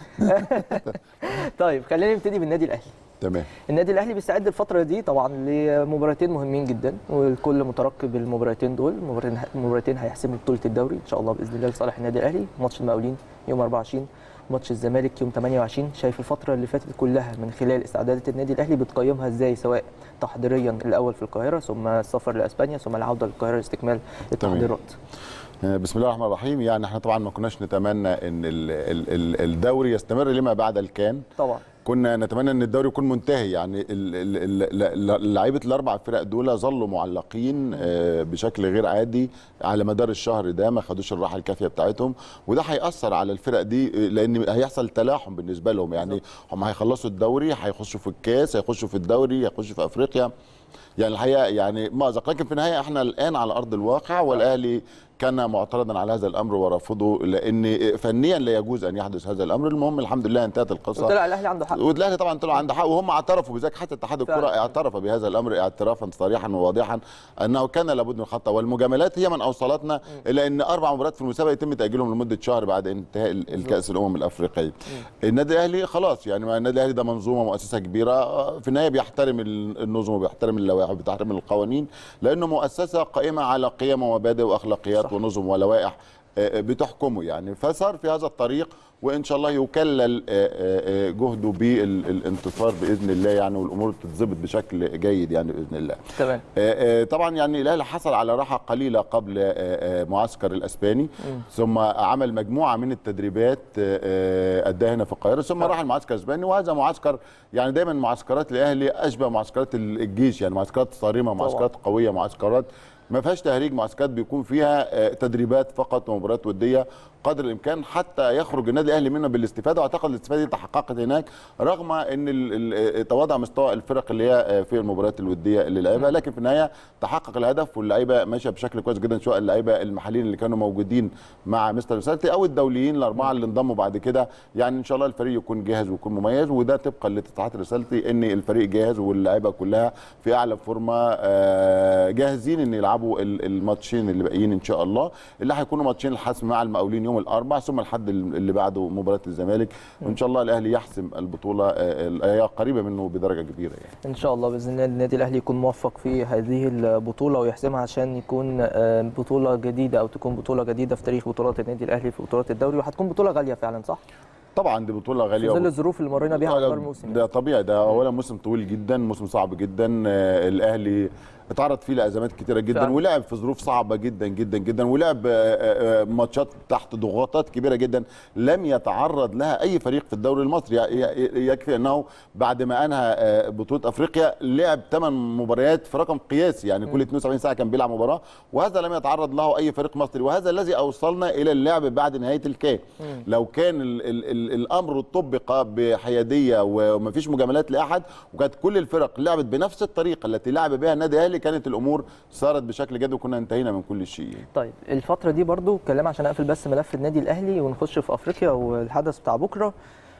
طيب خلينا نبتدي بالنادي الاهلي تمام النادي الاهلي بيستعد الفتره دي طبعا لمباراتين مهمين جدا والكل مترقب المباراتين دول مباراتين مباراتين هيحسموا بطوله الدوري ان شاء الله باذن الله لصالح النادي الاهلي ماتش المقاولين يوم 24 ماتش الزمالك يوم 28 شايف الفتره اللي فاتت كلها من خلال استعدادات النادي الاهلي بتقيمها ازاي سواء تحضيريا الاول في القاهره ثم السفر لاسبانيا ثم العوده للقاهره لاستكمال التحضيرات آه، بسم الله الرحمن الرحيم يعني احنا طبعا ما كناش نتمنى ان ال- ال- ال- الدوري يستمر لما بعد الكان طبعا كنا نتمنى ان الدوري يكون منتهي يعني ال- ال- ال- ال- لعيبه الاربع فرق دول ظلوا معلقين آه، بشكل غير عادي على مدار الشهر ده ما خدوش الراحه الكافيه بتاعتهم وده هياثر على الفرق دي آه، لان هيحصل تلاحم بالنسبه لهم يعني هم هيخلصوا الدوري هيخشوا في الكاس هيخشوا في الدوري هيخشوا في افريقيا يعني الحقيقه يعني مأزق لكن في النهايه احنا الان على ارض الواقع والاهلي كان معترضا على هذا الامر ورفضه لان فنيا لا يجوز ان يحدث هذا الامر المهم الحمد لله انتهت القصه وطلع الاهلي عنده حق والاهلي طبعا طلع عنده حق وهم اعترفوا بذلك حتى اتحاد الكره فعلا. اعترف بهذا الامر اعترافا صريحا وواضحا انه كان لابد من الخطا والمجاملات هي من اوصلتنا الى ان اربع مباريات في المسابقه يتم تاجيلهم لمده شهر بعد انتهاء ال- الكاس الامم الافريقيه. النادي الاهلي خلاص يعني ما النادي الاهلي ده منظومه مؤسسه كبيره في النهايه بيحترم ال- النظم وبيحترم اللوائح وبيحترم القوانين لانه مؤسسه قائمه على قيم ومبادئ واخلاقيات صح. ونظم ولوائح آه، بتحكمه يعني فصار في هذا الطريق وان شاء الله يكلل آه، آه، آه، جهده بالانتصار باذن الله يعني والامور تتظبط بشكل جيد يعني باذن الله. تمام آه، آه، طبعا يعني الاهلي حصل على راحه قليله قبل آه، آه، معسكر الاسباني ثم عمل مجموعه من التدريبات آه، آه، اداها هنا في القاهره ثم راح المعسكر الاسباني وهذا معسكر يعني دايما معسكرات الاهلي اشبه معسكرات الجيش يعني معسكرات صارمه معسكرات قويه معسكرات ما فيهاش تهريج معسكرات بيكون فيها آه، تدريبات فقط ومباريات وديه قدر الامكان حتى يخرج النادي الاهلي منها بالاستفاده واعتقد الاستفاده دي تحققت هناك رغم ان ال- ال- تواضع مستوى الفرق اللي هي آه، في المباريات الوديه اللي لعبها لكن في النهايه تحقق الهدف واللعيبه ماشيه بشكل كويس جدا سواء اللعيبه المحليين اللي كانوا موجودين مع مستر رسالتي او الدوليين الاربعه اللي انضموا بعد كده يعني ان شاء الله الفريق يكون جاهز ويكون مميز وده طبقا لتصريحات رسالتي ان الفريق جاهز واللعيبه كلها في اعلى فورمه آه، جاهزين ان يلعبوا ال- الماتشين اللي باقيين ان شاء الله اللي هيكونوا ماتشين الحسم مع المقاولين يوم الاربعاء ثم الحد اللي بعده مباراه الزمالك وان شاء الله الاهلي يحسم البطوله آه، هي قريبه منه بدرجه كبيره يعني ان شاء الله باذن الله النادي الاهلي يكون موفق في هذه البطوله ويحسمها عشان يكون آه، بطوله جديده او تكون بطوله جديده في تاريخ بطولات النادي الاهلي في بطولات الدوري وهتكون بطوله غاليه فعلا صح؟ طبعا دي بطوله في غاليه ظل الظروف اللي مرينا بيها على ده- مدار الموسم ده طبيعي ده اولا موسم طويل جدا موسم صعب جدا آه، الاهلي اتعرض فيه لازمات كتيره جدا فعلا. ولعب في ظروف صعبه جدا جدا جدا ولعب آه، آه، آه، ماتشات تحت ضغوطات كبيره جدا لم يتعرض لها اي فريق في الدوري المصري ي- ي- يكفي انه بعد ما انهى آه، بطوله افريقيا لعب 8 مباريات في رقم قياسي يعني كل 72 ساعه كان بيلعب مباراه وهذا لم يتعرض له اي فريق مصري وهذا الذي اوصلنا الى اللعب بعد نهايه الكان لو كان ال ال ال الامر طبق بحياديه ومفيش مجاملات لاحد وكانت كل الفرق لعبت بنفس الطريقه التي لعب بها النادي الاهلي كانت الامور صارت بشكل جد وكنا انتهينا من كل شيء طيب الفتره دي برضو كلام عشان اقفل بس ملف النادي الاهلي ونخش في افريقيا والحدث بتاع بكره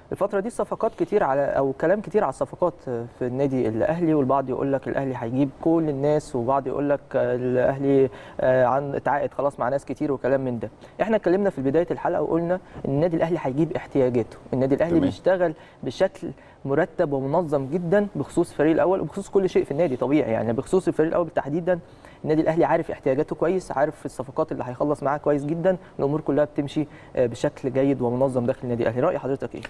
الفترة دي صفقات كتير على او كلام كتير على الصفقات في النادي الاهلي والبعض يقول لك الاهلي هيجيب كل الناس وبعض يقول لك الاهلي آه، عن اتعاقد خلاص مع ناس كتير وكلام من ده. احنا اتكلمنا في بداية الحلقة وقلنا ان النادي الاهلي هيجيب احتياجاته، النادي الاهلي تمام. بيشتغل بشكل مرتب ومنظم جدا بخصوص الفريق الاول وبخصوص كل شيء في النادي طبيعي يعني بخصوص الفريق الاول تحديدا النادي الاهلي عارف احتياجاته كويس عارف الصفقات اللي هيخلص معاها كويس جدا الامور كلها بتمشي آه، بشكل جيد ومنظم داخل النادي الاهلي راي حضرتك ايه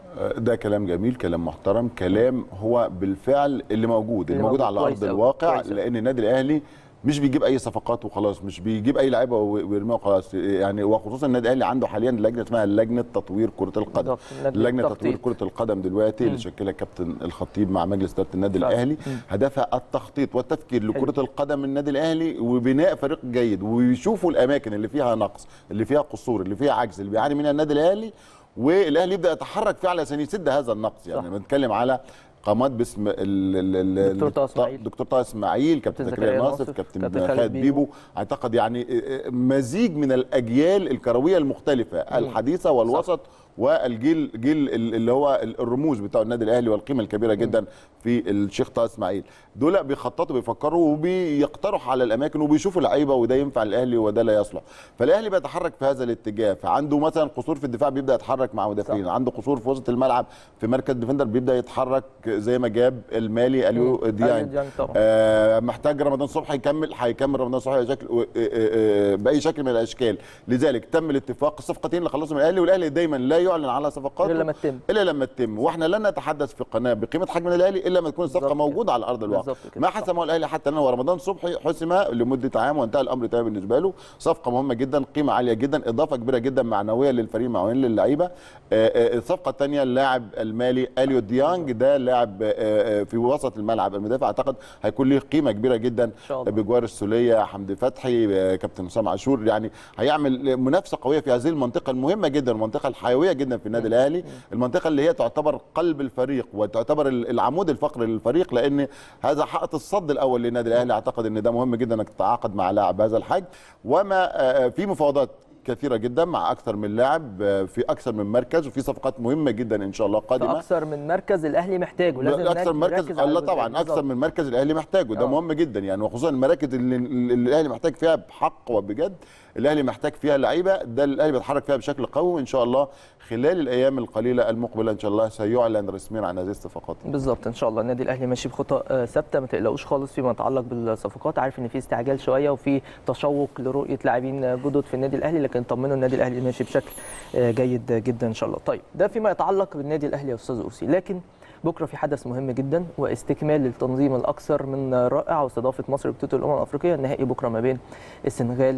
ده كلام جميل كلام محترم كلام هو بالفعل اللي موجود اللي اللي موجود موجود على كويس ارض أوي، الواقع كويس أوي. لان النادي الاهلي مش بيجيب اي صفقات وخلاص مش بيجيب اي لعيبه ويرميها وخلاص يعني وخصوصا النادي الاهلي عنده حاليا لجنه اسمها لجنه تطوير كره القدم بالظبط، لجنة لجنه تطوير تخطيط. كره القدم دلوقتي اللي شكلها كابتن الخطيب مع مجلس اداره النادي فعلا. الاهلي مم. هدفها التخطيط والتفكير حلو. لكره القدم من النادي الاهلي وبناء فريق جيد ويشوفوا الاماكن اللي فيها نقص اللي فيها قصور اللي فيها عجز اللي بيعاني منها النادي الاهلي والاهلي يبدا يتحرك فعلا عشان يسد هذا النقص يعني صح. بنتكلم على قامات باسم ال- ال- ال- دكتور طه إسماعيل. دكتور طه اسماعيل كابتن كابتن زكريا زكريا ناصف ناصف، كابتن كابتن خالد خالد بيبو بيبو. اعتقد يعني مزيج من الاجيال الكرويه المختلفه الحديثه والوسط والجيل جيل ال- اللي هو ال- الرموز بتاع النادي الاهلي والقيمه الكبيره جدا في الشيخ طه اسماعيل دول بيخططوا بيفكروا وبيقترحوا على الاماكن وبيشوفوا لعيبه وده ينفع الاهلي وده لا يصلح فالاهلي بيتحرك في هذا الاتجاه فعنده مثلا قصور في الدفاع بيبدا يتحرك مع مدافعين عنده قصور في وسط الملعب في مركز ديفندر بيبدا يتحرك زي ما جاب المالي اليو أليو ديانج ديانج طبعا. آه محتاج رمضان صبحي يكمل هيكمل رمضان صبحي بشكل آه، آه، آه، باي شكل من الاشكال لذلك تم الاتفاق الصفقتين اللي خلصوا من الاهلي والاهلي دايما لا يعلن على صفقات غير لما تتم. الا لما تتم واحنا لن نتحدث في قناه بقيمه حجم النادي الاهلي الا لما تكون الصفقه بالظبط كده. موجوده على ارض الواقع بالظبط كده. ما صح. حسمه الاهلي حتى الان ورمضان صبحي حسم لمده عام وانتهى الامر تمام بالنسبه له صفقه مهمه جدا قيمه عاليه جدا اضافه كبيره جدا معنويه للفريق معنويا للعيبه آه، آه، الصفقه الثانيه اللاعب المالي اليو ديانج ده لاعب آه، آه، في وسط الملعب المدافع اعتقد هيكون له قيمه كبيره جدا شاء الله. بجوار السوليه حمدي فتحي آه، كابتن حسام عاشور يعني هيعمل منافسه قويه في هذه المنطقه المهمه جدا المنطقه الحيويه جدا في النادي الاهلي المنطقه اللي هي تعتبر قلب الفريق وتعتبر ال- العمود الفقري للفريق لان هذا حائط الصد الاول للنادي الاهلي اعتقد ان ده مهم جدا انك تتعاقد مع لاعب بهذا الحجم وما آه، في مفاوضات كثيره جدا مع اكثر من لاعب آه، في اكثر من مركز وفي صفقات مهمه جدا ان شاء الله قادمه فاكثر من مركز الاهلي محتاجه لازم اكثر من مركز نركز على الله الجزئية. طبعا اكثر بالظبط. من مركز الاهلي محتاجه ده آه. مهم جدا يعني وخصوصا المراكز اللي, اللي الاهلي محتاج فيها بحق وبجد الاهلي محتاج فيها لعيبه ده الاهلي بيتحرك فيها بشكل قوي وان شاء الله خلال الايام القليله المقبله ان شاء الله سيعلن رسميا عن هذه الصفقات بالظبط ان شاء الله النادي الاهلي ماشي بخطى آه، ثابته ما تقلقوش خالص فيما يتعلق بالصفقات عارف ان في استعجال شويه وفي تشوق لرؤيه لاعبين آه، جدد في النادي الاهلي لكن طمنوا النادي الاهلي ماشي بشكل آه، جيد جدا ان شاء الله طيب ده فيما يتعلق بالنادي الاهلي يا استاذ اوسي لكن بكره في حدث مهم جدا واستكمال للتنظيم الاكثر من رائع واستضافه مصر بطوله الامم الافريقيه النهائي بكره ما بين السنغال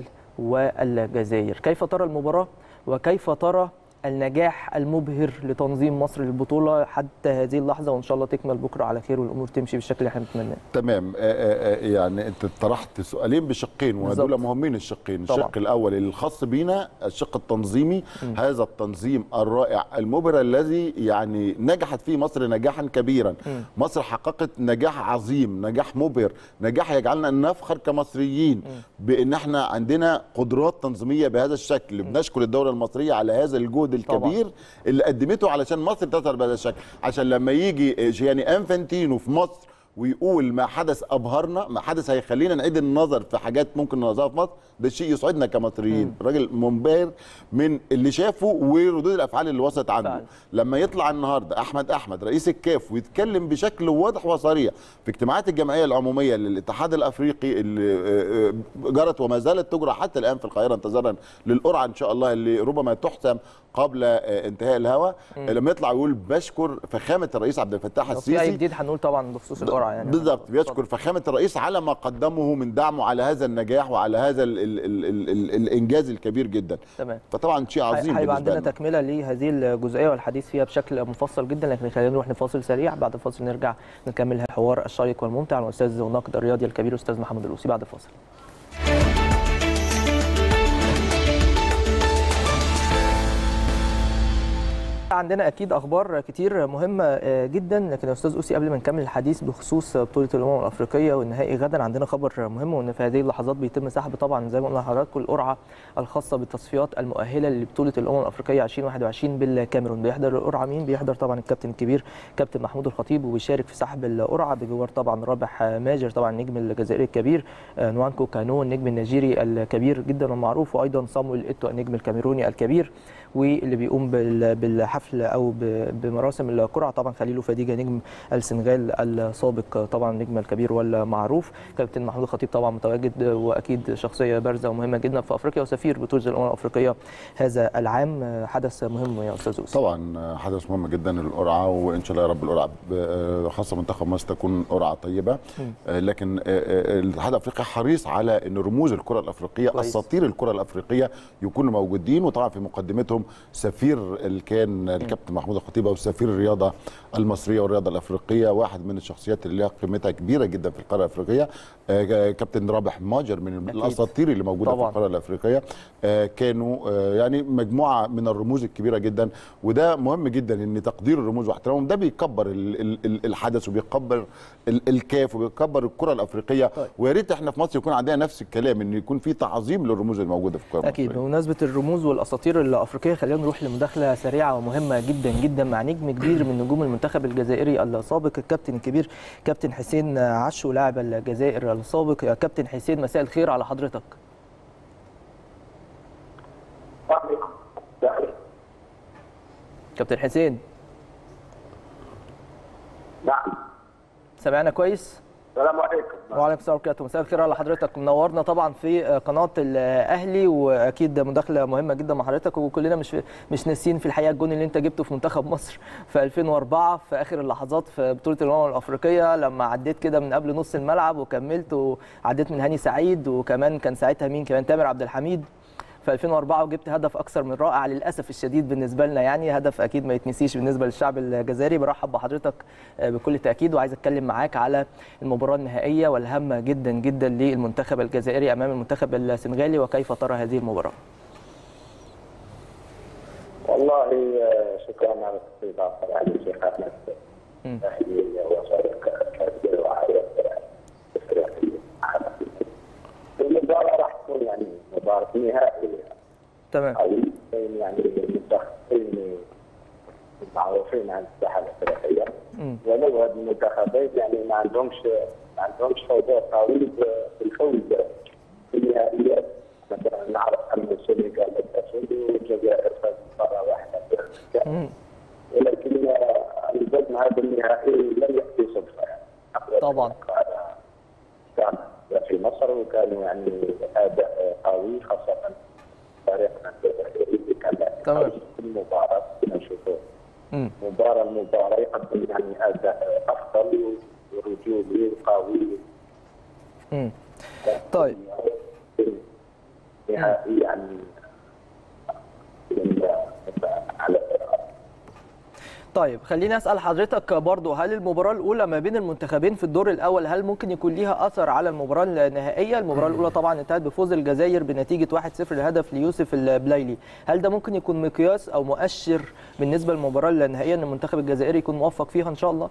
والجزائر كيف ترى المباراه وكيف ترى النجاح المبهر لتنظيم مصر للبطوله حتى هذه اللحظه وان شاء الله تكمل بكره على خير والامور تمشي بالشكل اللي احنا بنتمناه تمام آه، آه، آه، يعني انت طرحت سؤالين بشقين وهدول بالظبط. مهمين الشقين طبعا. الشق الاول الخاص بينا الشق التنظيمي هذا التنظيم الرائع المبهر الذي يعني نجحت فيه مصر نجاحا كبيرا مصر حققت نجاح عظيم نجاح مبهر نجاح يجعلنا نفخر كمصريين بان احنا عندنا قدرات تنظيميه بهذا الشكل بنشكر الدوله المصريه على هذا الجهد طبعا. الكبير اللي قدمته علشان مصر تظهر بهذا الشكل عشان لما يجي جياني انفانتينو في مصر ويقول ما حدث ابهرنا ما حدث هيخلينا نعيد النظر في حاجات ممكن نلاحظها في مصر ده شيء يسعدنا كمصريين راجل منبهر من اللي شافه وردود الافعال اللي وصلت عنده فعلا. لما يطلع النهارده احمد احمد رئيس الكاف ويتكلم بشكل واضح وصريح في اجتماعات الجمعيه العموميه للاتحاد الافريقي اللي آه، آه، جرت وما زالت تجرى حتى الان في القاهره انتظارا للقرعه ان شاء الله اللي ربما تحسم قبل آه، انتهاء الهوى لما يطلع ويقول بشكر فخامه الرئيس عبد الفتاح لو في اي السيسي جديد هنقول طبعا بخصوص القرعه يعني بالضبط بيشكر فخامه الرئيس على ما قدمه من دعمه على هذا النجاح وعلى هذا ال ال ال ال ال الانجاز الكبير جدا تمام فطبعا شيء عظيم هيبقى بالنسبه عندنا لنا تكمله لهذه الجزئيه والحديث فيها بشكل مفصل جدا لكن خلينا نروح لفاصل سريع بعد الفاصل نرجع نكمل الحوار الشيق والممتع مع الاستاذ والناقد الرياضي الكبير استاذ محمد الوسي بعد الفاصل عندنا اكيد اخبار كتير مهمه جدا لكن يا استاذ اوسي قبل ما نكمل الحديث بخصوص بطوله الامم الافريقيه والنهائي غدا عندنا خبر مهم وان في هذه اللحظات بيتم سحب طبعا زي ما قلنا لحضراتكم القرعه الخاصه بالتصفيات المؤهله لبطوله الامم الافريقيه 2021 بالكاميرون بيحضر القرعه مين بيحضر طبعا الكابتن الكبير كابتن محمود الخطيب وبيشارك في سحب القرعه بجوار طبعا رابح ماجر طبعا النجم الجزائري الكبير نوانكو كانو النجم النيجيري الكبير جدا والمعروف وايضا صامويل ايتو النجم الكاميروني الكبير واللي بيقوم بالحفل او بمراسم القرعه طبعا خليل فديجه نجم السنغال السابق طبعا النجم الكبير والمعروف كابتن محمود الخطيب طبعا متواجد واكيد شخصيه بارزه ومهمه جدا في افريقيا وسفير بطوله الامم الافريقيه هذا العام حدث مهم يا استاذ اوسي طبعا حدث مهم جدا القرعه وان شاء الله يا رب القرعه خاصه منتخب مصر تكون قرعه طيبه لكن الاتحاد الافريقي حريص على ان رموز الكره الافريقيه كويس. اساطير الكره الافريقيه يكونوا موجودين وطبعا في مقدمتهم سفير اللي كان الكابتن محمود الخطيب او سفير الرياضه المصريه والرياضه الافريقيه واحد من الشخصيات اللي لها قيمتها كبيره جدا في القاره الافريقيه آه، كابتن رابح ماجر من أكيد. الاساطير اللي موجوده طبعاً. في القاره الافريقيه آه، كانوا آه، يعني مجموعه من الرموز الكبيره جدا وده مهم جدا ان تقدير الرموز واحترامهم ده بيكبر ال- ال- ال- الحدث وبيكبر ال- الكاف وبيكبر الكره الافريقيه طيب. ويا ريت احنا في مصر يكون عندنا نفس الكلام ان يكون في تعظيم للرموز الموجوده في الكره اكيد المصريه بمناسبه الرموز والاساطير الافريقيه خلينا نروح لمداخله سريعه ومهمه جدا جدا مع نجم كبير من نجوم المنتخب الجزائري السابق الكابتن الكبير كابتن حسين عشو لاعب الجزائر السابق يا كابتن حسين مساء الخير على حضرتك كابتن حسين نعم سمعنا كويس السلام عليكم وعليكم السلام ورحمه الله مساء الخير على حضرتك منورنا طبعا في قناه الاهلي واكيد مداخله مهمه جدا مع حضرتك وكلنا مش مش ناسيين في الحقيقه الجون اللي انت جبته في منتخب مصر في 2004 في اخر اللحظات في بطوله الامم الافريقيه لما عديت كده من قبل نص الملعب وكملت وعديت من هاني سعيد وكمان كان ساعتها مين كمان تامر عبد الحميد في 2004 وجبت هدف اكثر من رائع للاسف الشديد بالنسبه لنا يعني هدف اكيد ما يتنسيش بالنسبه للشعب الجزائري برحب بحضرتك بكل تاكيد وعايز اتكلم معاك على المباراه النهائيه والهامه جدا جدا للمنتخب الجزائري امام المنتخب السنغالي وكيف ترى هذه المباراه والله آه، شكرا على الاستضافه يعني شيخ احمد مم. اهلي وصديق كبير وعائله المباراه راح تكون يعني مباراه نهائيه تمام قوي بين يعني منتخبين معروفين عن الساحه الافريقيه مم. ولو هذه المنتخبين يعني ما عندهمش ما عندهمش حضور قوي في الفوز في النهائيات مثلا نعرف ان السنغال تفوز والجزائر فازت مره واحده في مم. ولكن آه، البدن هذا النهائي لم ياتي صدفه يعني طبعا. كان في مصر وكانوا يعني اداء قوي خاصه فريقنا الجزائري اللي كان لاعب تمام. قوي في المباراه كنا نشوفوه مم. مباراه المباراه يقدم يعني اداء افضل ورجولي وقوي مم. طيب نهائي يعني من- على طيب خليني اسال حضرتك برضو هل المباراه الاولى ما بين المنتخبين في الدور الاول هل ممكن يكون ليها اثر على المباراه النهائيه المباراه الاولى طبعا انتهت بفوز الجزائر بنتيجه 1-0 لهدف ليوسف البلايلي هل ده ممكن يكون مقياس او مؤشر بالنسبه للمباراه النهائيه ان المنتخب الجزائري يكون موفق فيها ان شاء الله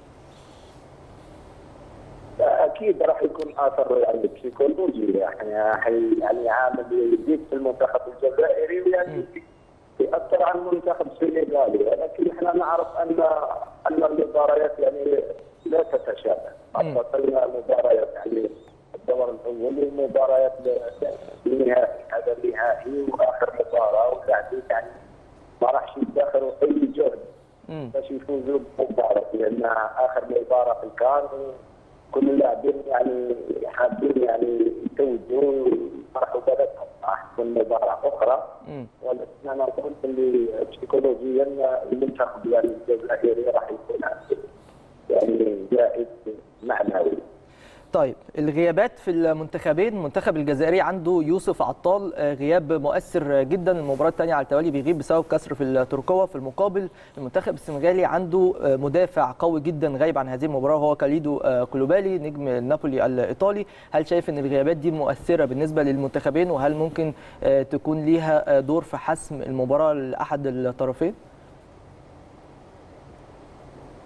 اكيد راح يكون اثر يعني بسيكولوجي يعني حي يعني عامل جديد في المنتخب الجزائري ويعني ياثر على المنتخب السنغالي ولكن احنا نعرف ان ان المباريات يعني لا تتشابه خاصه المباريات يعني الدور الاول والمباريات النهائي هذا النهائي واخر مباراه وبعدين يعني ما راحش يدخروا اي جهد مم. باش يفوزوا بالمباراه لان اخر مباراه في الكان كل اللاعبين يعني حابين يعني يتوجوا يفرحوا بلدهم راح تكون مباراه اخرى مم. ولكن انا نقول اللي بسيكولوجيا المنتخب يعني الجزائري راح يكون عنده يعني زائد معنوي طيب الغيابات في المنتخبين المنتخب الجزائري عنده يوسف عطال آه، غياب مؤثر جدا المباراه الثانيه على التوالي بيغيب بسبب كسر في التركوه في المقابل المنتخب السنغالي عنده آه، مدافع قوي جدا غايب عن هذه المباراه وهو كاليدو آه، كولوبالي نجم نابولي الايطالي هل شايف ان الغيابات دي مؤثره بالنسبه للمنتخبين وهل ممكن آه، تكون ليها آه، دور في حسم المباراه لاحد الطرفين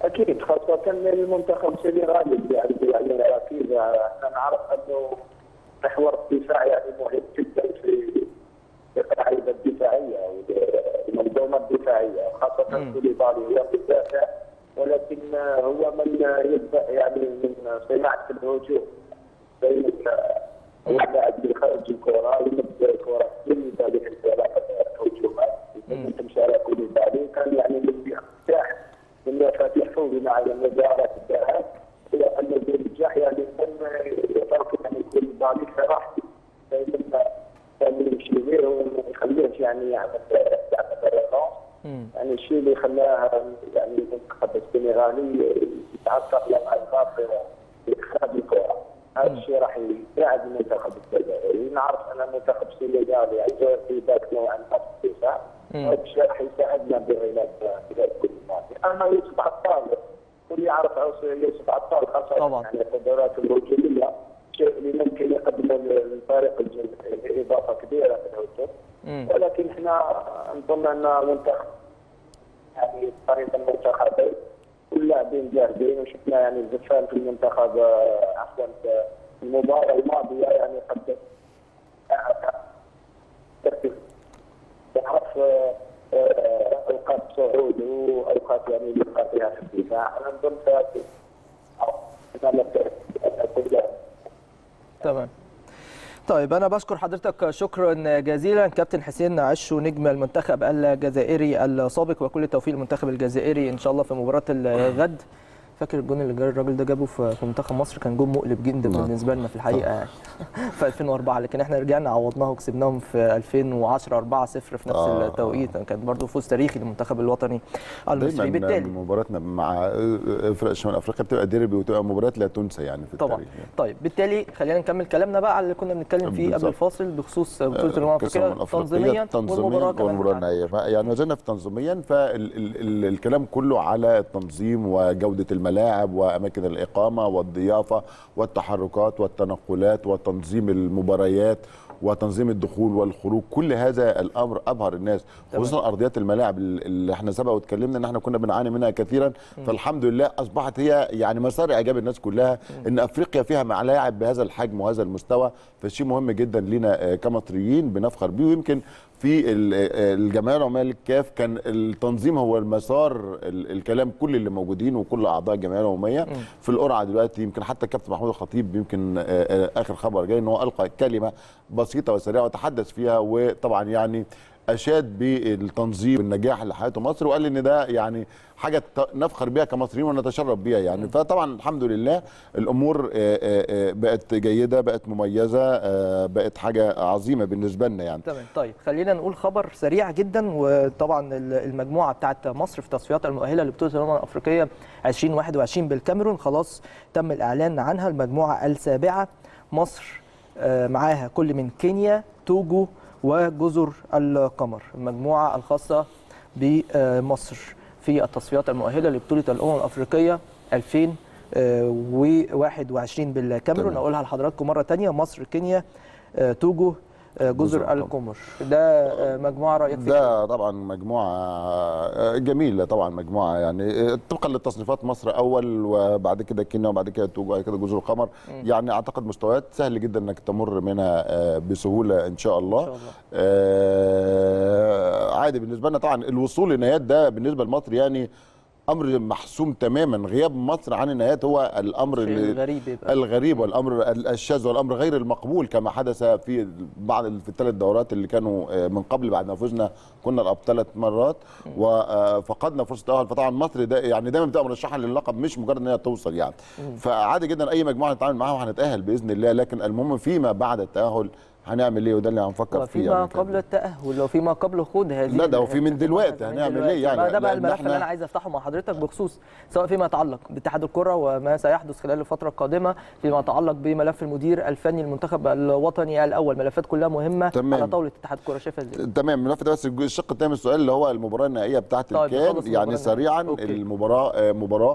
اكيد خاصه المنتخب السنغالي يعني يعني اكيد احنا نعرف انه محور الدفاع يعني مهم جدا في القاعده الدفاعيه والمنظومه الدفاعيه خاصه كوليبالي هو مدافع ولكن هو من يبدا يعني من صناعه الهجوم بين هو لاعب بخارج الكره يمد الكره من ذلك الهجومات تمشي على كوليبالي كان يعني من يفتح من مفاتيح فوزنا على مباراه الذهاب هو انه بينجح يعني لما يترك يعني كوليبالي في راحته لما كان يمشي به وما يخليهش يعني يعمل يعمل يعني الشيء اللي خلاه يعني المنتخب السنغالي يتعثر لمع الباطل في اخراج الكره هذا الشيء راح يساعد المنتخب الجزائري نعرف ان المنتخب السنغالي عنده في ذاك نوعا ما في الدفاع هذا الشيء راح يساعدنا بعلاج علاج كل اما يوسف عطال كل يعرف يوسف عطال خاصه طبعا. يعني القدرات الهجوميه الشيء اللي ممكن يقدم للفريق الجزائري اضافه كبيره في الهجوم ولكن احنا نظن ان منتخب يعني طريقه المنتخبين كل لاعبين جاهزين وشفنا يعني الزفان في المنتخب آه، عفوا في المباراه الماضيه يعني قد يعرف آه، آه، اوقات صعود واوقات يعني يبقى فيها في الدفاع انا نظن سيأتي أنا أقول تمام طيب انا بشكر حضرتك شكرا جزيلا كابتن حسين عشو نجم المنتخب الجزائري السابق وكل التوفيق للمنتخب الجزائري ان شاء الله في مباراه الغد فاكر الجون اللي جاي الراجل ده جابه في في منتخب مصر كان جون مقلب جدا نعم. بالنسبه لنا في الحقيقه يعني في 2004 لكن احنا رجعنا عوضناه وكسبناهم في 2010 4 0 في نفس آه. التوقيت كان برضه فوز تاريخي للمنتخب الوطني المصري دايما بالتالي مباراتنا مع فرق شمال افريقيا بتبقى ديربي وتبقى مباريات لا تنسى يعني في طبعا التاريخ يعني. طيب بالتالي خلينا نكمل كلامنا بقى على اللي كنا بنتكلم فيه قبل بالظبط. الفاصل بخصوص بطوله الامم كأس الأمم الافريقيه تنظيميا والمباراه كمان والمباراه النهائيه ف- يعني ما زلنا في تنظيميا فالكلام كله على التنظيم وجوده الملاعب واماكن الاقامه والضيافه والتحركات والتنقلات وتنظيم المباريات وتنظيم الدخول والخروج كل هذا الامر ابهر الناس تمام. خصوصا ارضيات الملاعب اللي احنا سبق واتكلمنا ان احنا كنا بنعاني منها كثيرا فالحمد لله اصبحت هي يعني مسار اعجاب الناس كلها ان افريقيا فيها ملاعب بهذا الحجم وهذا المستوى فشيء مهم جدا لينا آه، كمصريين بنفخر بيه ويمكن في ال- آه، الجمعيه العموميه للكاف كان التنظيم هو المسار ال- الكلام كل اللي موجودين وكل اعضاء الجمعيه العموميه في القرعه دلوقتي يمكن حتى الكابتن محمود الخطيب يمكن آه، آه، اخر خبر جاي ان هو القى كلمه بسيطه وسريعه وتحدث فيها وطبعا يعني اشاد بالتنظيم والنجاح اللي حياته مصر وقال ان ده يعني حاجه ت- نفخر بيها كمصريين ونتشرف بيها يعني فطبعا الحمد لله الامور آه، آه، آه، بقت جيده بقت مميزه آه، بقت حاجه عظيمه بالنسبه لنا يعني تمام طيب خلينا نقول خبر سريع جدا وطبعا ال- المجموعه بتاعت مصر في تصفيات المؤهله لبطوله الامم الافريقيه 2021 بالكاميرون خلاص تم الاعلان عنها المجموعه السابعه مصر آه، معاها كل من كينيا توجو وجزر القمر المجموعه الخاصه بمصر في التصفيات المؤهله لبطوله الامم الافريقيه 2021 بالكاميرون تمام. اقولها لحضراتكم مره تانية مصر كينيا آه، توجو آه، جزر جزر القمر. القمر ده آه، مجموعه رايك فيها ده طبعا مجموعه جميله طبعا مجموعه يعني طبقا للتصنيفات مصر اول وبعد كده كينيا وبعد كده توجو وبعد كده جزر القمر يعني اعتقد مستويات سهل جدا انك تمر منها آه، بسهوله ان شاء الله إن شاء الله. آه، عادي بالنسبه لنا طبعا الوصول للنهايات ده بالنسبه لمصر يعني امر محسوم تماما غياب مصر عن النهايات هو الامر شيء اللي- غريب يبقى الغريب والامر الشاذ والامر غير المقبول كما حدث في بعض في الثلاث دورات اللي كانوا آه، من قبل بعد ما فزنا كنا الاب ثلاث مرات وفقدنا فرصه التاهل فطبعا مصر ده يعني دايما بتبقى مرشحه للقب مش مجرد ان هي توصل يعني فعادي جدا اي مجموعه نتعامل معاها وهنتاهل باذن الله لكن المهم فيما بعد التاهل هنعمل ايه وده اللي هنفكر فيه وفيما يعني قبل التاهل وفيما قبل خوض هذه لا، ده وفي من ال- دلوقتي، من هنعمل دلوقتي. إيه يعني؟ ما ده بقى لأن الملف إحنا- اللي انا عايز افتحه مع حضرتك بخصوص سواء فيما يتعلق باتحاد الكره وما سيحدث خلال الفتره القادمه فيما يتعلق بملف المدير الفني للمنتخب الوطني الاول ملفات كلها مهمه تمام. على طاوله اتحاد الكره شايفها ازاي تمام الملف ده بس الشق الثاني من السؤال اللي هو المباراه النهائيه بتاعت طيب، نخلص الكان المباراة يعني النهائية. سريعا أوكي. المباراه آه، مباراه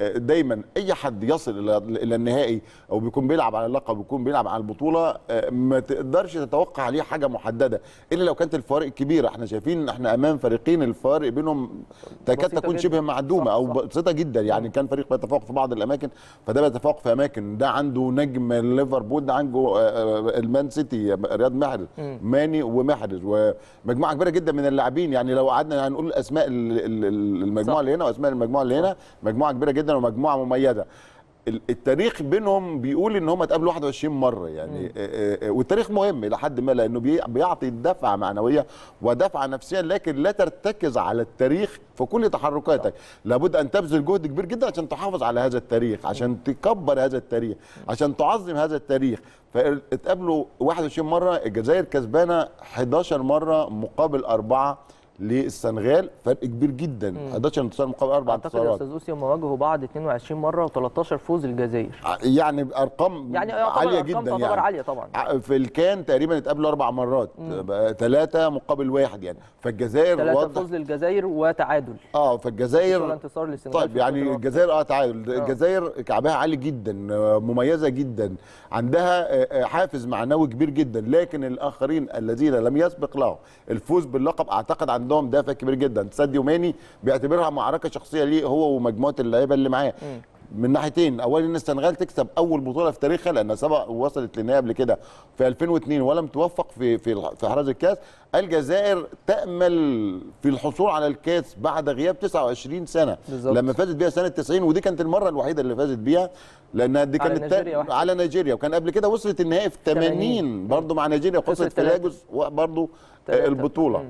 آه، دايما اي حد يصل الى الى النهائي او بيكون بيلعب على اللقب ويكون بيلعب على البطوله آه، ما تقدرش تتوقع عليه حاجه محدده الا لو كانت الفوارق كبيره احنا شايفين احنا امام فريقين الفوارق بينهم تكاد بسيطة تكون جدا. شبه معدومه صح، او صح. بسيطه جدا يعني كان فريق بيتفوق في بعض الاماكن فده بيتفوق في اماكن ده عنده نجم ليفربول ده عنده آه، آه، المان سيتي رياض محرز ماني ومحرز ومجموعه كبيره جدا من اللاعبين يعني لو قعدنا هنقول اسماء ال- ال- ال- المجموعه صح. اللي هنا واسماء المجموعه اللي هنا مجموعه كبيره جدا ومجموعه مميزه ال- التاريخ بينهم بيقول ان هم اتقابلوا 21 مره يعني آه، آه، آه، والتاريخ مهم الى حد ما لانه بي- بيعطي دفعه معنويه ودفعه نفسيه لكن لا ترتكز على التاريخ في كل تحركاتك لابد ان تبذل جهد كبير جدا عشان تحافظ على هذا التاريخ عشان تكبر هذا التاريخ عشان تعظم هذا التاريخ فاتقابلوا 21 مره الجزائر كسبانه 11 مره مقابل اربعه للسنغال فرق كبير جدا 11 انتصار مقابل اربع اعتقد يا انتصارات استاذ اوسي هم واجهوا بعض 22 مره و13 فوز الجزائر يعني بارقام يعني يعتبر عاليه أرقام جدا تعتبر يعني عاليه طبعا ع- في الكان تقريبا اتقابلوا اربع مرات ثلاثه مقابل واحد يعني فالجزائر ثلاثه واضح فوز للجزائر وتعادل اه ولا فالجزائر انتصار للسنغال طيب في يعني الفترة الجزائر اه تعادل الجزائر كعبها عالي جدا آه، مميزه جدا عندها آه، آه، حافز معنوي كبير جدا لكن الاخرين الذين لم يسبق لهم الفوز باللقب اعتقد عندهم دافع كبير جدا ساديو ماني بيعتبرها معركه شخصيه ليه هو ومجموعه اللعيبه اللي معاه من ناحيتين اولا ان السنغال تكسب اول بطوله في تاريخها لانها سبق ووصلت للنهائي قبل كده في 2002 ولم توفق في في في احراز الكاس الجزائر تامل في الحصول على الكاس بعد غياب 29 سنه بالظبط. لما فازت بيها سنه 90 ودي كانت المره الوحيده اللي فازت بيها لانها دي على كانت نيجيريا واحده. على نيجيريا وكان قبل كده وصلت النهائي في 80 80. برضه مع نيجيريا خسرت وخسرت تلاتة. تلاجس برضه تلاتة. البطوله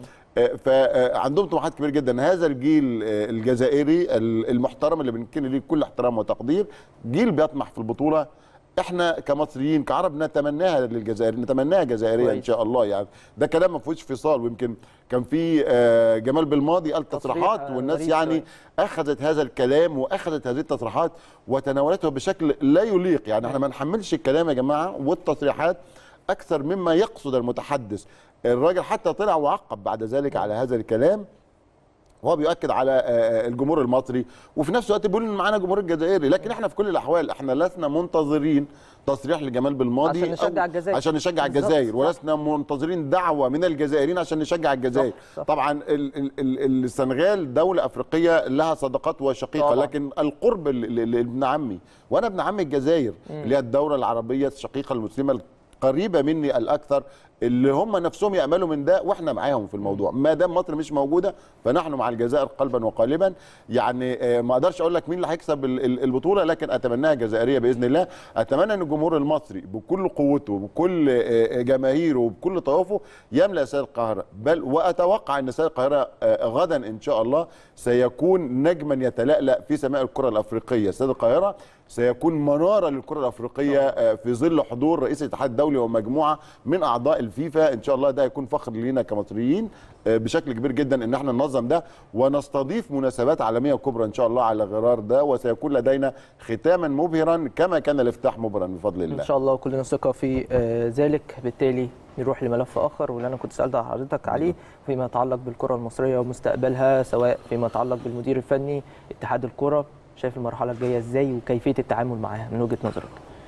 فعندهم طموحات كبيره جدا هذا الجيل آه، الجزائري ال- المحترم اللي بنكن ليه كل احترام وتقدير جيل بيطمح في البطوله احنا كمصريين كعرب نتمناها للجزائر نتمناها جزائريه ان كويس. شاء الله يعني ده كلام ما فيهوش فصال ويمكن كان في آه، جمال بالماضي قال تصريح، تصريحات آه، والناس غريب يعني شوية. اخذت هذا الكلام واخذت هذه التصريحات وتناولته بشكل لا يليق يعني احنا ما نحملش الكلام يا جماعه والتصريحات اكثر مما يقصد المتحدث الراجل حتى طلع وعقب بعد ذلك على هذا الكلام وهو بيؤكد على آه، آه، الجمهور المصري وفي نفس الوقت بيقول ان معانا جمهور الجزائري لكن احنا في كل الاحوال احنا لسنا منتظرين تصريح لجمال بالماضي عشان نشجع أو الجزائر. عشان نشجع بالظبط، الجزائر صح. ولسنا منتظرين دعوه من الجزائريين عشان نشجع الجزائر صح، صح. طبعا ال ال ال السنغال دوله افريقيه لها صداقات وشقيقه طبعاً. لكن القرب ل- ل- لابن عمي وانا ابن عمي الجزائر اللي هي الدوله العربيه الشقيقه المسلمه القريبه مني الاكثر اللي هم نفسهم ياملوا من ده واحنا معاهم في الموضوع ما دام مصر مش موجوده فنحن مع الجزائر قلبا وقالبا يعني آه، ما اقدرش اقول لك مين اللي هيكسب ال- ال- البطوله لكن اتمناها جزائريه باذن الله اتمنى ان الجمهور المصري بكل قوته بكل آه، آه، جماهيره وبكل طوافه يملا استاد القاهره بل واتوقع ان استاد القاهره آه، غدا ان شاء الله سيكون نجما يتلألأ في سماء الكره الافريقيه استاد القاهره سيكون مناره للكره الافريقيه آه، في ظل حضور رئيس الاتحاد الدولي ومجموعه من اعضاء الفيفا ان شاء الله ده هيكون فخر لينا كمصريين آه، بشكل كبير جدا ان احنا ننظم ده ونستضيف مناسبات عالميه كبرى ان شاء الله على غرار ده وسيكون لدينا ختاما مبهرا كما كان الافتتاح مبهرا بفضل الله ان شاء الله كلنا ثقه في آه، ذلك بالتالي نروح لملف اخر واللي انا كنت سالت حضرتك عليه فيما يتعلق بالكره المصريه ومستقبلها سواء فيما يتعلق بالمدير الفني اتحاد الكره شايف المرحله الجايه ازاي وكيفيه التعامل معاها من وجهه نظرك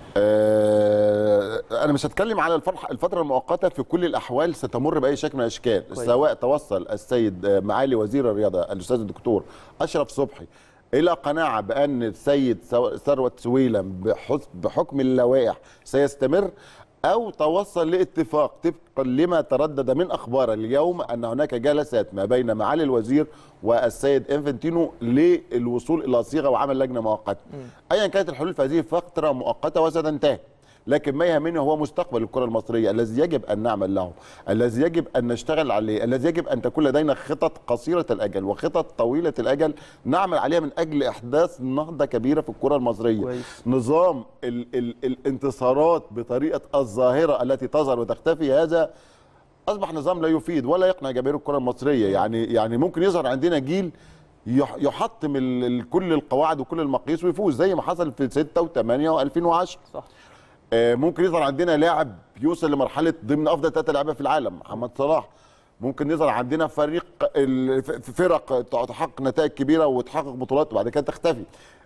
آه، انا مش هتكلم على الفرح الفتره المؤقته في كل الاحوال ستمر باي شكل من الاشكال كويس. سواء توصل السيد آه، معالي وزير الرياضه الاستاذ الدكتور اشرف صبحي الى قناعه بان السيد سو- ثروت سويلم بحس- بحكم اللوائح سيستمر او توصل لاتفاق طبقا لما تردد من اخبار اليوم ان هناك جلسات ما بين معالي الوزير والسيد انفنتينو للوصول الى صيغه وعمل لجنه مؤقته ايا كانت الحلول في هذه الفتره مؤقته وستنتهي لكن ما يهمني هو مستقبل الكره المصريه الذي يجب ان نعمل له الذي يجب ان نشتغل عليه الذي يجب ان تكون لدينا خطط قصيره الاجل وخطط طويله الاجل نعمل عليها من اجل احداث نهضه كبيره في الكره المصريه كويس. نظام ال ال الانتصارات بطريقه الظاهره التي تظهر وتختفي هذا اصبح نظام لا يفيد ولا يقنع جماهير الكره المصريه يعني يعني ممكن يظهر عندنا جيل يح- يحطم ال- ال- كل القواعد وكل المقاييس ويفوز زي ما حصل في 6 و8 و2010 صح آه، ممكن يظهر عندنا لاعب يوصل لمرحله ضمن افضل ثلاثه لعيبه في العالم محمد صلاح ممكن يظهر عندنا فريق ال- ف- فرق تحقق نتائج كبيره وتحقق بطولات وبعد كده تختفي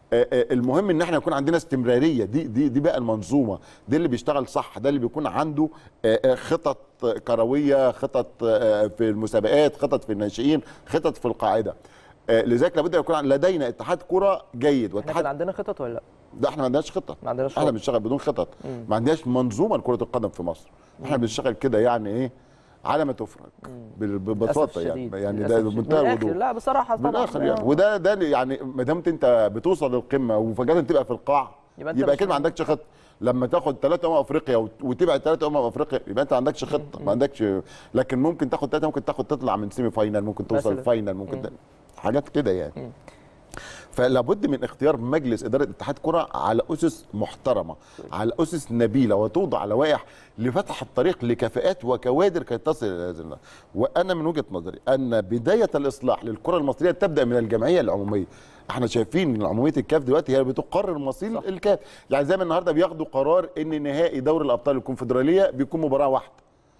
آه، آه، المهم ان احنا يكون عندنا استمراريه دي دي دي بقى المنظومه دي اللي بيشتغل صح ده اللي بيكون عنده آه، آه، خطط كرويه خطط آه، في المسابقات خطط في الناشئين خطط في القاعده آه، لذلك لابد ان يكون لدينا اتحاد كره جيد احنا كان واتحاد عندنا خطط ولا لا؟ ده احنا ما عندناش خطه ما عندناش احنا خطط. بنشتغل بدون خطط ما عندناش منظومه لكره القدم في مصر احنا بنشتغل كده يعني ايه على ما تفرج بال- ببساطه للأسف يعني الشديد. يعني للأسف ده الشديد. بمنتهى من الآخر، الوضوح لا بصراحه طبعا بالاخر يعني آه. وده ده اللي يعني ما دامت انت بتوصل للقمه وفجاه تبقى في القاع يبقى أنت يبقى مش اكيد ما عندكش خطه لما تاخد ثلاثة امم افريقيا وت- وتبعد ثلاثة امم افريقيا يبقى انت ما عندكش خطه ما عندكش لكن ممكن تاخد ثلاثه ممكن تاخد تطلع من سيمي فاينال ممكن توصل مثلاً. فاينال ممكن ت... حاجات كده يعني فلابد من اختيار مجلس اداره اتحاد كره على اسس محترمه على اسس نبيله وتوضع لوائح لفتح الطريق لكفاءات وكوادر كي تصل الى هذا المنى. وانا من وجهه نظري ان بدايه الاصلاح للكره المصريه تبدا من الجمعيه العموميه احنا شايفين ان عموميه الكاف دلوقتي هي بتقرر مصير الكاف يعني زي ما النهارده بياخدوا قرار ان نهائي دوري الابطال الكونفدراليه بيكون مباراه واحده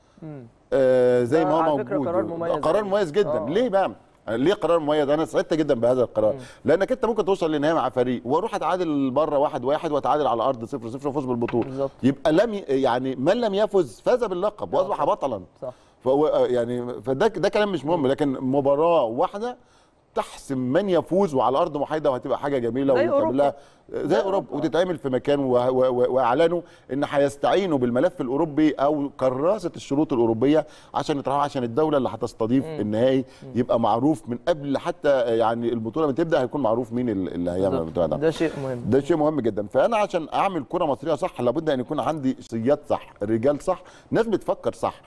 آه زي ده ما هو على موجود فكرة قرار مميز قرار أوي. مميز جدا آه. ليه بقى ليه قرار مميز انا سعدت جدا بهذا القرار لانك انت ممكن توصل لنهايه مع فريق واروح اتعادل بره واحد واحد واتعادل على ارض صفر صفر وافوز بالبطوله بالظبط. يبقى لم ي- يعني من لم يفز فاز باللقب واصبح بطلا صح فهو يعني فده ده كلام مش مهم لكن مباراه واحده تحسم من يفوز وعلى ارض محايده وهتبقى حاجه جميله زي ويتعمل أوروبا. لها زي اوروبا وتتعمل في مكان و- و- و- واعلنوا ان هيستعينوا بالملف الاوروبي او كراسه الشروط الاوروبيه عشان يطرحوها عشان الدوله اللي هتستضيف النهائي يبقى معروف من قبل حتى يعني البطوله ما تبدا هيكون معروف مين ال- اللي هيعمل بالظبط. البطوله ده ده شيء مهم ده شيء مهم جدا فانا عشان اعمل كره مصريه صح لابد ان يكون عندي شخصيات صح رجال صح ناس بتفكر صح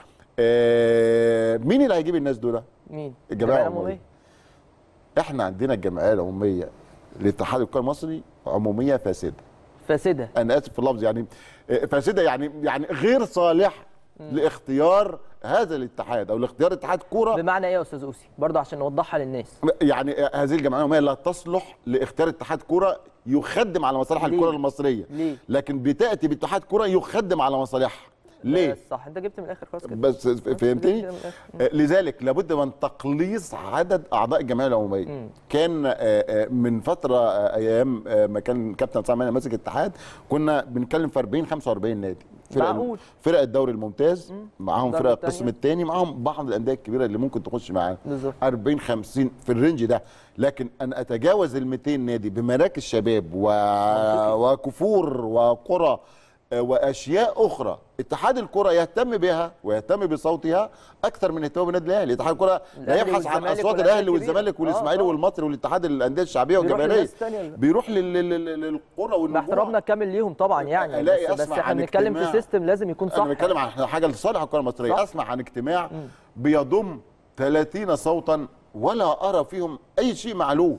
آه مين اللي هيجيب الناس دول مين؟ الجمعية العمومية. احنا عندنا الجمعيه العموميه لاتحاد الكره المصري عموميه فاسده فاسده انا اسف في اللفظ يعني آه، فاسده يعني يعني غير صالح لاختيار هذا الاتحاد او لاختيار اتحاد كوره بمعنى ايه يا استاذ اوسي؟ برضه عشان نوضحها للناس يعني هذه الجمعيه العموميه لا تصلح لاختيار اتحاد كوره يخدم على مصالح ليه؟ الكره المصريه ليه؟ لكن بتاتي باتحاد كوره يخدم على مصالحها ليه بس صح انت جبت من الاخر خلاص كده بس فهمتني جبت من الآخر. آه، لذلك لابد من تقليص عدد اعضاء الجمعيه العموميه كان آه، آه، من فتره آه، ايام آه، ما كان كابتن سامي ماني ماسك الاتحاد كنا بنتكلم في 40 45 نادي فرق معقول. فرق الدوري الممتاز معاهم الدرجة فرق التانية. القسم الثاني معاهم بعض الانديه الكبيره اللي ممكن تخش معانا بالظبط. 40 50 في الرينج ده لكن ان اتجاوز ال 200 نادي بمراكز شباب و... وكفور وقرى آه، واشياء اخرى اتحاد الكره يهتم بها ويهتم بصوتها اكثر من اهتمام بالنادي الاهلي اتحاد الكره لا الأهلي يبحث عن والزمالك اصوات والأندية الاهلي الكبيرة. والزمالك آه، والاسماعيلي آه. والمصري والاتحاد الانديه الشعبيه بيروح والجماهيريه للناس التانية اللي- بيروح لل- لل- لل- للقرى مع والنجوع احترامنا الكامل ليهم طبعا يعني ألاقي بس, بس أسمع احنا عن بنتكلم في اجتماع. سيستم لازم يكون صح انا بتكلم عن حاجه لصالح الكره المصريه صح. اسمع عن اجتماع بيضم 30 صوتا ولا ارى فيهم اي شيء معلوم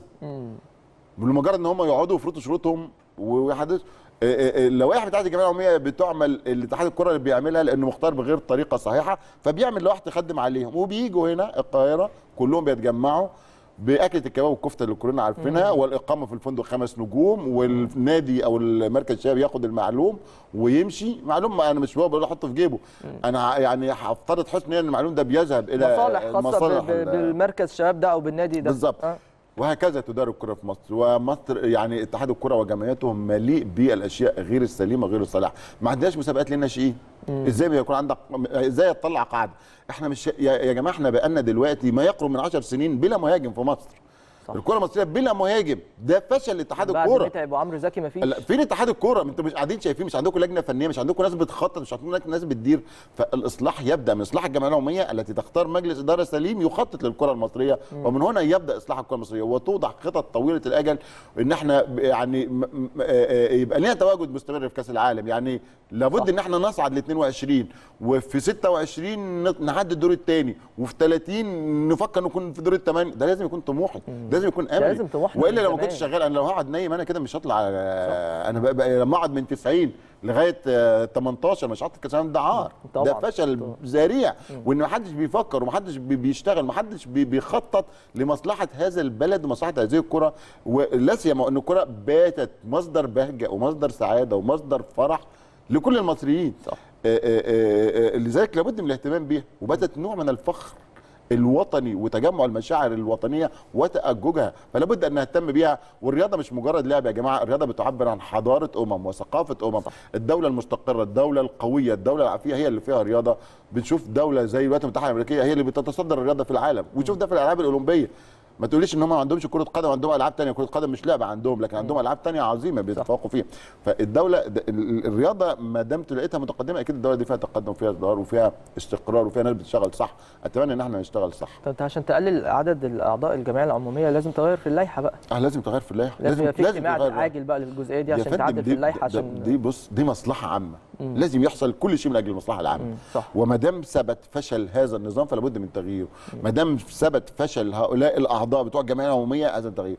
بمجرد ان هم يقعدوا يفرضوا شروطهم ويحدثوا اللوائح بتاعت الجمعيه العموميه بتعمل الاتحاد الكره اللي بيعملها لانه مختار بغير طريقه صحيحه فبيعمل لوائح تخدم عليهم وبييجوا هنا القاهره كلهم بيتجمعوا باكله الكباب والكفته اللي كلنا عارفينها والاقامه في الفندق خمس نجوم والنادي او المركز الشباب ياخد المعلوم ويمشي معلوم انا مش بقول احطه في جيبه انا يعني هفترض حسن نية ان المعلوم ده بيذهب الى مصالح خاصه المصالح ب- ب- ال- بالمركز الشباب ده او بالنادي ده بالظبط آه. وهكذا تدار الكره في مصر ومصر يعني اتحاد الكره وجمعيته مليء بالاشياء غير السليمه غير الصالحه ما عندناش مسابقات للناشئين ازاي بيكون عندك ازاي تطلع قاعده احنا مش يا يا جماعه احنا بقالنا دلوقتي ما يقرب من 10 سنين بلا مهاجم في مصر صح. الكره المصريه بلا مهاجم ده فشل اتحاد بعد الكوره متعب وعمرو زكي ما فيش لا فين اتحاد الكوره انتوا مش قاعدين شايفين مش عندكم لجنه فنيه مش عندكم ناس بتخطط مش عندكم ناس بتدير فالاصلاح يبدا من اصلاح الجمعيه العموميه التي تختار مجلس اداره سليم يخطط للكره المصريه ومن هنا يبدا اصلاح الكره المصريه وتوضع خطط طويله الاجل ان احنا ب- يعني م- م- آه، آه، يبقى لنا تواجد مستمر في كاس العالم يعني لابد ان احنا نصعد ل 22 وفي 26 نط- نعدي الدور الثاني وفي 30 نفكر نكون في دور الثمانيه ده لازم يكون طموحي لازم يكون املي لازم طموحنا والا من لو ما زمان. كنتش شغال انا لو هقعد نايم انا كده مش هطلع آه، انا بقى بقى لما اقعد من 90 لغايه آه، 18 مش هطلع كاس العالم ده عار طبعاً. ده فشل طبعاً. ذريع وان ما حدش بيفكر وما حدش بي- بيشتغل ما حدش بي- بيخطط لمصلحه هذا البلد ومصلحه هذه الكره ولا سيما ان الكره باتت مصدر بهجه ومصدر سعاده ومصدر فرح لكل المصريين صح. آه، آه، آه، آه، لذلك لابد من الاهتمام بيها وباتت نوع من الفخر الوطني وتجمع المشاعر الوطنيه وتأججها فلا بد ان نهتم بيها والرياضه مش مجرد لعب يا جماعه الرياضه بتعبر عن حضاره امم وثقافه امم الدوله المستقره الدوله القويه الدوله العافيه هي اللي فيها رياضه بنشوف دوله زي الولايات المتحده الامريكيه هي اللي بتتصدر الرياضه في العالم ونشوف ده في الالعاب الاولمبيه ما تقوليش ان هم ما عندهمش كره قدم عندهم العاب تانية كره قدم مش لعبه عندهم لكن عندهم العاب تانية عظيمه بيتفوقوا فيها فالدوله د- ال- الرياضه ما دام لقيتها متقدمه اكيد الدوله دي فيها تقدم وفيها ازدهار وفيها استقرار وفيها ناس بتشتغل صح اتمنى ان احنا نشتغل صح طب انت عشان تقلل عدد الاعضاء الجمعيه العموميه لازم تغير في اللائحه بقى اه لازم تغير في اللائحه لازم يبقى في اجتماع تغير اللائحة. عاجل بقى للجزئيه دي يا عشان فندم تعدل في دي- اللائحه ده- عشان دي بص دي مصلحه عامه لازم يحصل كل شيء من اجل المصلحه العامه مم، صح. وما دام ثبت فشل هذا النظام فلا بد من تغييره ما دام ثبت فشل هؤلاء الاعضاء بتوع الجمعيه العموميه هذا التغيير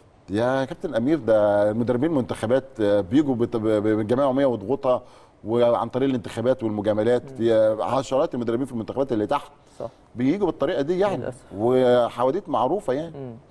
يا كابتن امير ده المدربين المنتخبات آه، بيجوا بت- ب- ب- بالجمعيه العموميه وضغوطها وعن طريق الانتخابات والمجاملات يا عشرات المدربين في المنتخبات اللي تحت صح بيجوا بالطريقه دي يعني للأسف. وحواديت معروفه يعني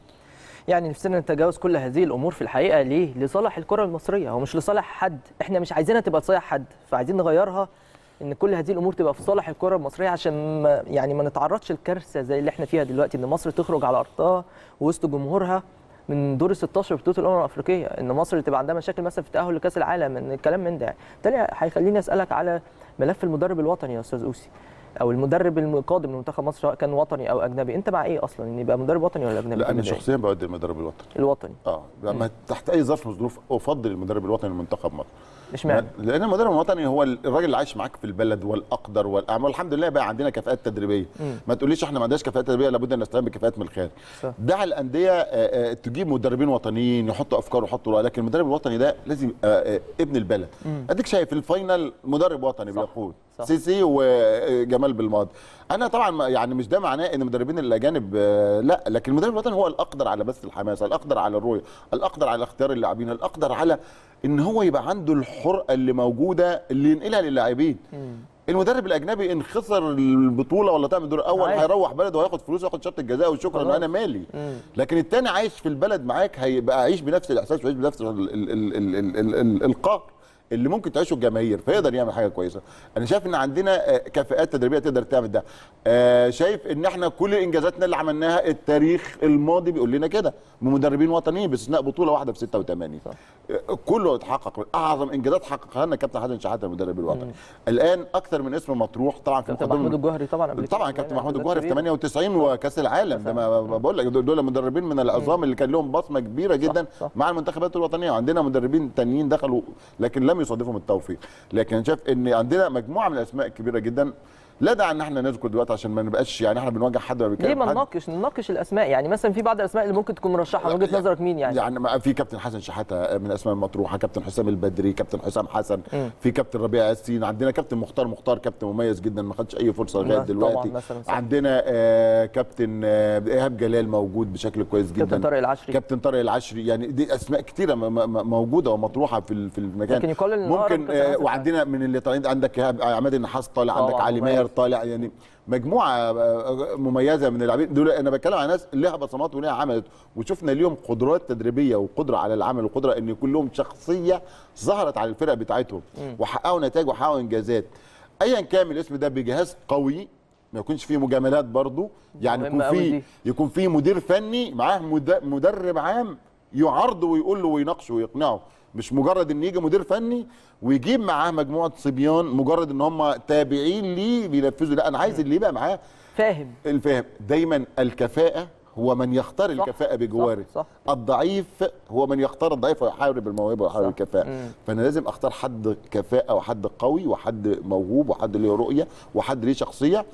يعني نفسنا نتجاوز كل هذه الامور في الحقيقه ليه؟ لصالح الكره المصريه هو مش لصالح حد، احنا مش عايزينها تبقى لصالح حد، فعايزين نغيرها ان كل هذه الامور تبقى في صالح الكره المصريه عشان ما يعني ما نتعرضش لكارثه زي اللي احنا فيها دلوقتي ان مصر تخرج على ارضها وسط جمهورها من دور ال 16 بطوله الامم الافريقيه ان مصر تبقى عندها مشاكل مثلا في التاهل لكاس العالم ان الكلام من ده بالتالي هيخليني اسالك على ملف المدرب الوطني يا استاذ اوسي او المدرب القادم لمنتخب مصر سواء كان وطني او اجنبي انت مع ايه اصلا ان يبقى مدرب وطني ولا اجنبي لا في انا البداية؟ شخصيا بودي المدرب الوطني الوطني اه لما تحت اي ظرف من الظروف افضل المدرب الوطني لمنتخب مصر اشمعنى؟ لان المدرب الوطني هو الراجل اللي عايش معاك في البلد والاقدر والاعمى والحمد لله بقى عندنا كفاءات تدريبيه ما تقوليش احنا ما عندناش كفاءات تدريبيه لابد ان نستعين بكفاءات من الخارج صح. دع الانديه آه، آه، تجيب مدربين وطنيين يحطوا افكار ويحطوا رؤى لكن المدرب الوطني ده لازم آه، آه، ابن البلد اديك شايف الفاينل مدرب وطني صح. بيقود صح. سيسي وجمال بالماضي انا طبعا ما- يعني مش ده معناه ان المدربين الاجانب آه، لا لكن المدرب الوطني هو الاقدر على بث الحماسه الاقدر على الرؤيه الاقدر على اختيار اللاعبين الاقدر على ان هو يبقى عنده الحرقه اللي موجوده اللي ينقلها للاعبين المدرب الاجنبي ان خسر البطوله ولا تعمل دور اول عادي. هيروح بلده وهياخد فلوس وياخد شرط الجزاء وشكرا خلاص. انا مالي لكن التاني عايش في البلد معاك هيبقى عايش بنفس الاحساس ويعيش بنفس ال ال ال ال ال ال ال القهر اللي ممكن تعيشه الجماهير فيقدر يعمل حاجه كويسه انا شايف ان عندنا آه، كفاءات تدريبيه تقدر تعمل ده آه، شايف ان احنا كل انجازاتنا اللي عملناها التاريخ الماضي بيقول لنا كده بمدربين وطنيين باستثناء بطوله واحده في 86 آه، كله اتحقق اعظم انجازات حققها لنا كابتن حسن شحاته المدرب الوطني الان اكثر من اسم مطروح طبعا في كابتن مقدمة- محمود الجوهري طبعا قبل طبعا كده كابتن يعني محمود إنجازات الجوهري في كبيرة. 98 وكاس العالم ده ما ما بقول لك دول مدربين من العظام اللي كان لهم بصمه كبيره جدا صح. مع المنتخبات الوطنيه وعندنا مدربين تانيين دخلوا لكن لم يصادفهم التوفيق لكن شايف ان عندنا مجموعه من الاسماء كبيره جدا لا داعي ان احنا نذكر دلوقتي عشان ما نبقاش يعني احنا بنواجه حد ولا ليه بنتكلم ما حد. نناقش نناقش الاسماء يعني مثلا في بعض الاسماء اللي ممكن تكون مرشحه من وجهه نظرك مين يعني؟ يعني ما- في كابتن حسن شحاته من الاسماء المطروحه كابتن حسام البدري كابتن حسام حسن مم. في كابتن ربيع ياسين عندنا كابتن مختار مختار كابتن مميز جدا ما خدش اي فرصه لغايه طبعاً دلوقتي مثلاً صح. عندنا آه كابتن آه ايهاب جلال موجود بشكل كويس جدا كابتن طارق العشري كابتن طارق العشري يعني دي اسماء كتيره م- م- موجوده ومطروحه في ال- في المكان لكن يقال إن ممكن أقرب كابتن آه حسن وعندنا من اللي طالعين عندك إيهاب- عماد النحاس طالع طبعاً عندك علي مميز. ماهر طالع يعني مجموعه آه، مميزه من اللاعبين دول انا بتكلم على ناس لها بصمات ولها عملت وشفنا اليوم قدرات تدريبيه وقدره على العمل وقدره ان يكون لهم شخصيه ظهرت على الفرق بتاعتهم وحققوا نتائج وحققوا انجازات ايا كان الاسم ده بجهاز قوي ما يكونش فيه مجاملات برضو يعني مهمة يكون أوي فيه دي. يكون فيه مدير فني معاه مد- مدرب عام يعرضه ويقول له ويناقشه ويقنعه مش مجرد ان يجي مدير فني ويجيب معاه مجموعه صبيان مجرد ان هم تابعين ليه بينفذوا لا انا عايز اللي يبقى معاه فاهم الفهم دايما الكفاءه هو من يختار صح، الكفاءه بجواره صح، صح. الضعيف هو من يختار الضعيف ويحارب الموهبه ويحارب صح. الكفاءه مم. فانا لازم اختار حد كفاءه وحد قوي وحد موهوب وحد ليه رؤيه وحد ليه شخصيه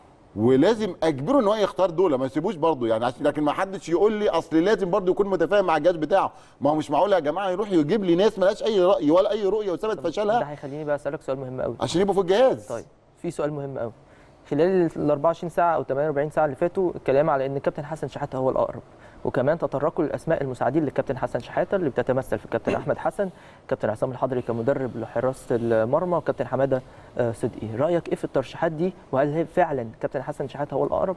ولازم اجبره ان هو يختار دول ما يسيبوش برضه يعني عشان لكن ما حدش يقول لي اصل لازم برضه يكون متفاهم مع الجهاز بتاعه ما هو مش معقول يا جماعه يروح يجيب لي ناس مالهاش اي راي ولا اي رؤيه وثبت ده فشلها هيخليني بقى اسالك سؤال مهم قوي عشان يبقوا في الجهاز طيب في سؤال مهم قوي خلال ال 24 ساعه او 48 ساعه اللي فاتوا الكلام على ان الكابتن حسن شحاته هو الاقرب وكمان تطرقوا للاسماء المساعدين للكابتن حسن شحاته اللي بتتمثل في الكابتن احمد حسن كابتن عصام الحضري كمدرب لحراسه المرمى وكابتن حماده آه، صدقي رايك ايه في الترشيحات دي وهل هي فعلا كابتن حسن شحاته هو الاقرب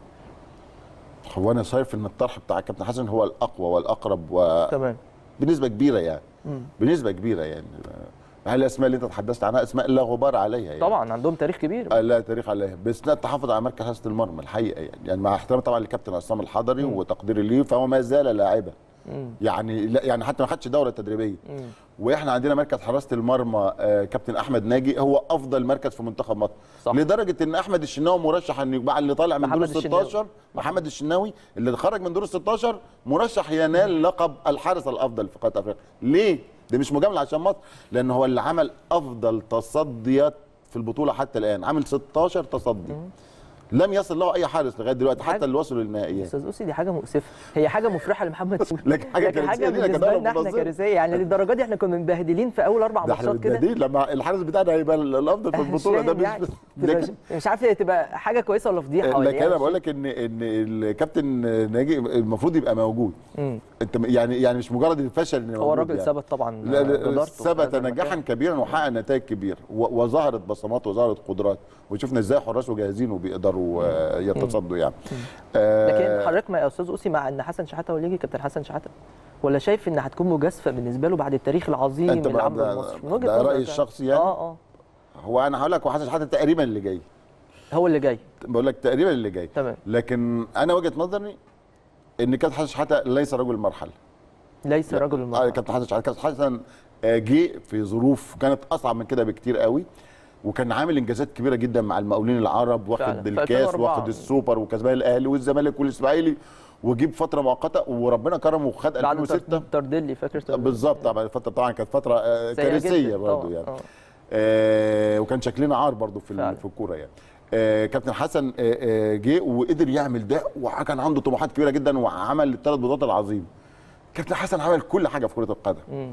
هو انا شايف ان الطرح بتاع الكابتن حسن هو الاقوى والاقرب و... تمام بنسبه كبيره يعني مم. بنسبه كبيره يعني هل الاسماء اللي انت تحدثت عنها اسماء لا غبار عليها يعني. طبعا عندهم تاريخ كبير آه، لا تاريخ عليها باستثناء التحفظ على مركز حراسه المرمى الحقيقه يعني يعني مع احترامي طبعا للكابتن عصام الحضري وتقديري ليه فهو ما زال لاعبا يعني لا يعني حتى ما خدش دوره تدريبيه واحنا عندنا مركز حراسه المرمى آه، كابتن احمد ناجي هو افضل مركز في منتخب مصر صح. لدرجه ان احمد الشناوي مرشح ان يبقى اللي طالع من دور محمد ال الشناوي. 16 محمد الشناوي اللي خرج من دور ال 16 مرشح ينال لقب الحارس الافضل في قاره افريقيا ليه ده مش مجامله عشان مصر لان هو اللي عمل افضل تصديات في البطوله حتى الان عامل 16 تصدي لم يصل له اي حارس لغايه دلوقتي حتى اللي وصلوا للنهائيات استاذ اوسي دي حاجه مؤسفه هي حاجه مفرحه لمحمد سوري لكن حاجة لكن حاجه كارثية لينا بالنسبه كدولة لنا احنا منظمة. كارثيه يعني للدرجه دي احنا كنا مبهدلين في اول اربع ده احنا ماتشات كده متضايقين لما الحارس بتاعنا هيبقى الافضل في أنا مش البطوله ده فاهم يعني. مش تبقى لكن مش- مش عارف هي تبقى حاجه كويسه ولا فضيحه ولا لكن انا يعني بقول لك ان ان الكابتن ناجي المفروض يبقى موجود مم. انت يعني يعني مش مجرد الفشل ان هو موجود الراجل يعني. ثبت طبعا لا لا جدارته في ثبت هذا المكان. نجاحا كبيرا وحقق نتائج كبيره و- وظهرت بصمات وظهرت قدرات وشفنا ازاي حراسه جاهزين وبيقدروا آه، يتصدوا يعني آه، لكن حضرتك ما يا استاذ اوسي مع ان حسن شحاته هو اللي يجي كابتن حسن شحاته ولا شايف ان هتكون مجازفه بالنسبه له بعد التاريخ العظيم انت اللي بقى عمله ده- لمصر من وجهه ده نظرك رأيي يعني. الشخصي يعني؟ اه اه هو انا هقول لك وحسن شحاته تقريبا اللي جاي هو اللي جاي بقول لك تقريبا اللي جاي تمام لكن انا وجهه نظري ان كابتن حسن شحاته ليس رجل المرحله ليس رجل آه، المرأة كابتن حسن شحاته كابتن حسن آه، جه في ظروف كانت اصعب من كده بكتير قوي وكان عامل انجازات كبيره جدا مع المقاولين العرب واخد فعلا. في الكاس 2004. واخد السوبر وكسبان الاهلي والزمالك والاسماعيلي وجيب فتره مؤقته وربنا كرمه وخد بعد 2006 تر- تردلي فاكر تردلي؟ بالظبط طبعا الفتره طبعا كانت فتره آه، سيئة كارثيه جداً برضه طبعاً. يعني آه. آه وكان شكلنا عار برضه في فعلا. ال- في الكوره يعني آه كابتن حسن آه آه جه وقدر يعمل ده وكان عنده طموحات كبيره جدا وعمل الثلاث بطولات العظيمه كابتن حسن عمل كل حاجه في كره القدم مم.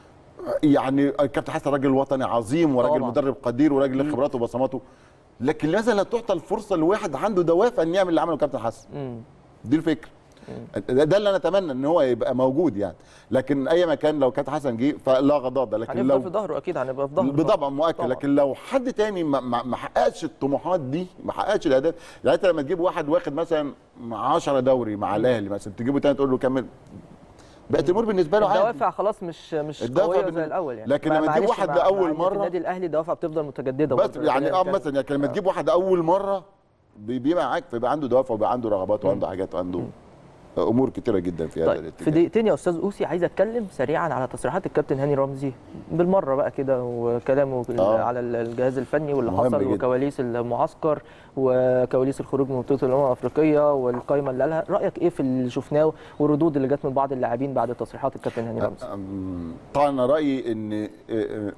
يعني كابتن حسن راجل وطني عظيم وراجل طبعاً. مدرب قدير وراجل له خبراته وبصماته لكن لماذا لا تعطى الفرصه لواحد عنده دوافع ان يعمل اللي عمله كابتن حسن مم. دي الفكره ده ده اللي انا اتمنى ان هو يبقى موجود يعني لكن اي مكان لو كابتن حسن جه فلا غضاض لكن هنفضل لو في ظهره اكيد هنبقى في ظهره بطبع مؤكد طبعاً. لكن لو حد تاني ما, ما, ما حققش الطموحات دي ما حققش الاهداف يعني انت لما تجيب واحد واخد مثلا 10 دوري مع الاهلي مثلا تجيبه تاني تقول له كمل بقت الامور بالنسبه له عادي الدوافع خلاص مش مش الدوافع قويه بالن- زي الاول يعني لكن مع- لما تجيب معلش واحد مع- لأول مع إن مرة- في النادي الاهلي الدوافع بتفضل متجدده بس برضه. يعني اه كان- مثلا يعني لما تجيب واحد اول مره بي- بيبقى معاك فيبقى عنده دوافع وبيبقى عنده رغبات وعنده حاجات وعنده امور كتيره جدا في هذا طيب في الاتجاه دقيقتين يا استاذ اوسي عايز اتكلم سريعا على تصريحات الكابتن هاني رمزي بالمره بقى كده وكلامه آه. على الجهاز الفني واللي مهم حصل جدا. وكواليس المعسكر وكواليس الخروج من بطوله الامم الافريقيه والقائمه اللي قالها رايك ايه في اللي شفناه والردود اللي جت من بعض اللاعبين بعد تصريحات الكابتن هاني رمزي أم- طبعا انا رايي ان آه، آه،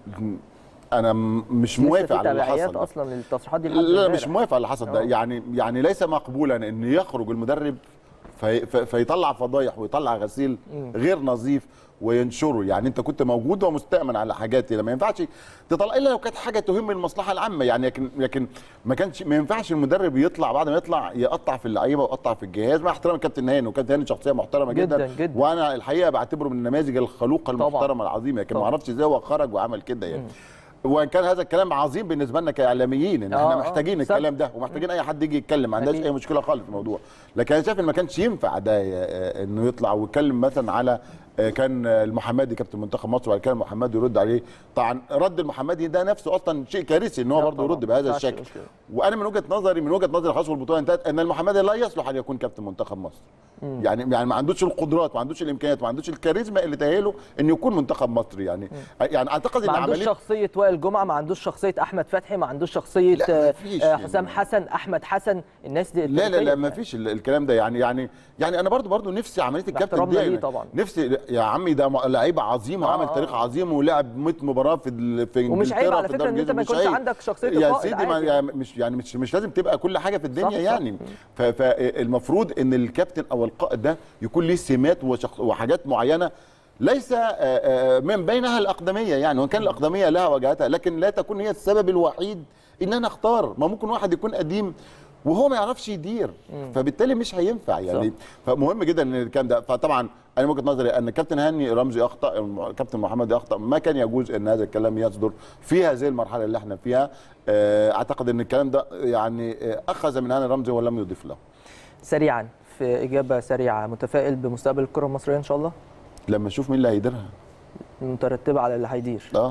انا م- مش لسه موافق في على اللي تبعيات حصل ده. اصلا للتصريحات دي لحد لا امبارح. مش موافق على اللي حصل ده آه. يعني يعني ليس مقبولا ان يخرج المدرب في في فيطلع فضايح ويطلع غسيل غير نظيف وينشره يعني انت كنت موجود ومستأمن على حاجات ما ينفعش تطلع الا لو كانت حاجه تهم المصلحه العامه يعني لكن لكن ما كانش ما ينفعش المدرب يطلع بعد ما يطلع يقطع في اللعيبه ويقطع في الجهاز مع احترام الكابتن هاني وكابتن هاني شخصيه محترمه جدا, جداً، جداً. وانا الحقيقه بعتبره من النماذج الخلوقه طبعاً. المحترمه العظيمه لكن ما طبعاً. اعرفش ازاي هو خرج وعمل كده يعني وان كان هذا الكلام عظيم بالنسبه لنا كاعلاميين ان آه، احنا آه، محتاجين صح. الكلام ده ومحتاجين اي حد يجي يتكلم ما عندناش أكيد. اي مشكله خالص في الموضوع لكن انا شايف ان ما كانش ينفع ده آه، انه يطلع ويتكلم مثلا على آه، كان المحمدي كابتن منتخب مصر وبعد كده المحمدي يرد عليه طبعا رد المحمدي ده نفسه اصلا شيء كارثي ان هو لا برضه طبعاً، يرد بهذا ما ينفعش الشكل مش كده. وانا من وجهه نظري من وجهه نظري خاصه البطوله انتهت ان المحمدي لا يصلح ان يكون كابتن منتخب مصر يعني يعني ما عندوش القدرات ما عندوش الامكانيات ما عندوش الكاريزما اللي تاهله انه يكون منتخب مصري يعني يعني اعتقد ما ان عندوش عمليه شخصيه وائل جمعه ما عندوش شخصيه احمد فتحي ما عندوش شخصيه لا، آه، مفيش آه، يعني. حسام حسن احمد حسن الناس دي لا لا لا التاريخية ما فيش ال- الكلام ده يعني يعني يعني انا برضو برضو نفسي عمليه الكابتن باحترامنا دي ليه يعني طبعاً. نفسي يا عمي ده م- لعيب عظيم آه، وعمل آه. تاريخ عظيم ولعب 100 مباراه في ال- في ومش عيب إنجلترا على في فكرة الدوري إن أنت ما الإنجليزي، يكونش مش عيب. عندك شخصية يا القائد سيدي ما عادي. يعني مش يعني مش مش لازم تبقى كل حاجه في الدنيا صح، صح. يعني ف- فالمفروض ان الكابتن او القائد ده يكون ليه سمات وشخص وحاجات معينه ليس آه، آه، من بينها الاقدميه يعني وان كان الاقدميه لها وجهتها لكن لا تكون هي السبب الوحيد ان انا اختار ما ممكن واحد يكون قديم وهو ما يعرفش يدير فبالتالي مش هينفع يعني فمهم جدا ان الكلام ده فطبعا انا من وجهه نظري ان الكابتن هاني رمزي اخطا الكابتن محمد اخطا ما كان يجوز ان هذا الكلام يصدر في هذه المرحله اللي احنا فيها آه، اعتقد ان الكلام ده يعني آه، اخذ من هاني رمزي ولم يضيف له سريعا في اجابه سريعه متفائل بمستقبل الكره المصريه ان شاء الله لما اشوف مين اللي هيديرها مترتبه على اللي هيدير اه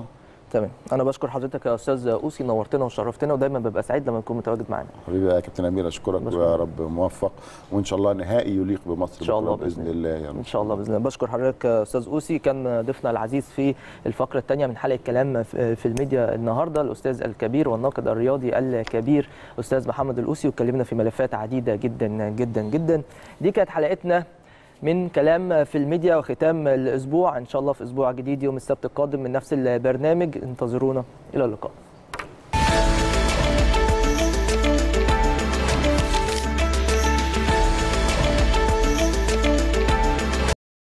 تمام انا بشكر حضرتك يا استاذ اوسي نورتنا وشرفتنا ودايما ببقى سعيد لما تكون متواجد معانا حبيبي يا كابتن امير اشكرك بشكرك. ويا رب موفق وان شاء الله نهائي يليق بمصر إن شاء الله بكرة بإذن باذن الله يا رب ان شاء الله باذن الله بشكر حضرتك يا استاذ اوسي كان ضيفنا العزيز في الفقره الثانيه من حلقه كلام في في الميديا النهارده الاستاذ الكبير والناقد الرياضي الكبير استاذ محمد الاوسي واتكلمنا في ملفات عديده جدا جدا جدا دي كانت حلقتنا من كلام في الميديا وختام الاسبوع ان شاء الله في اسبوع جديد يوم السبت القادم من نفس البرنامج انتظرونا الى اللقاء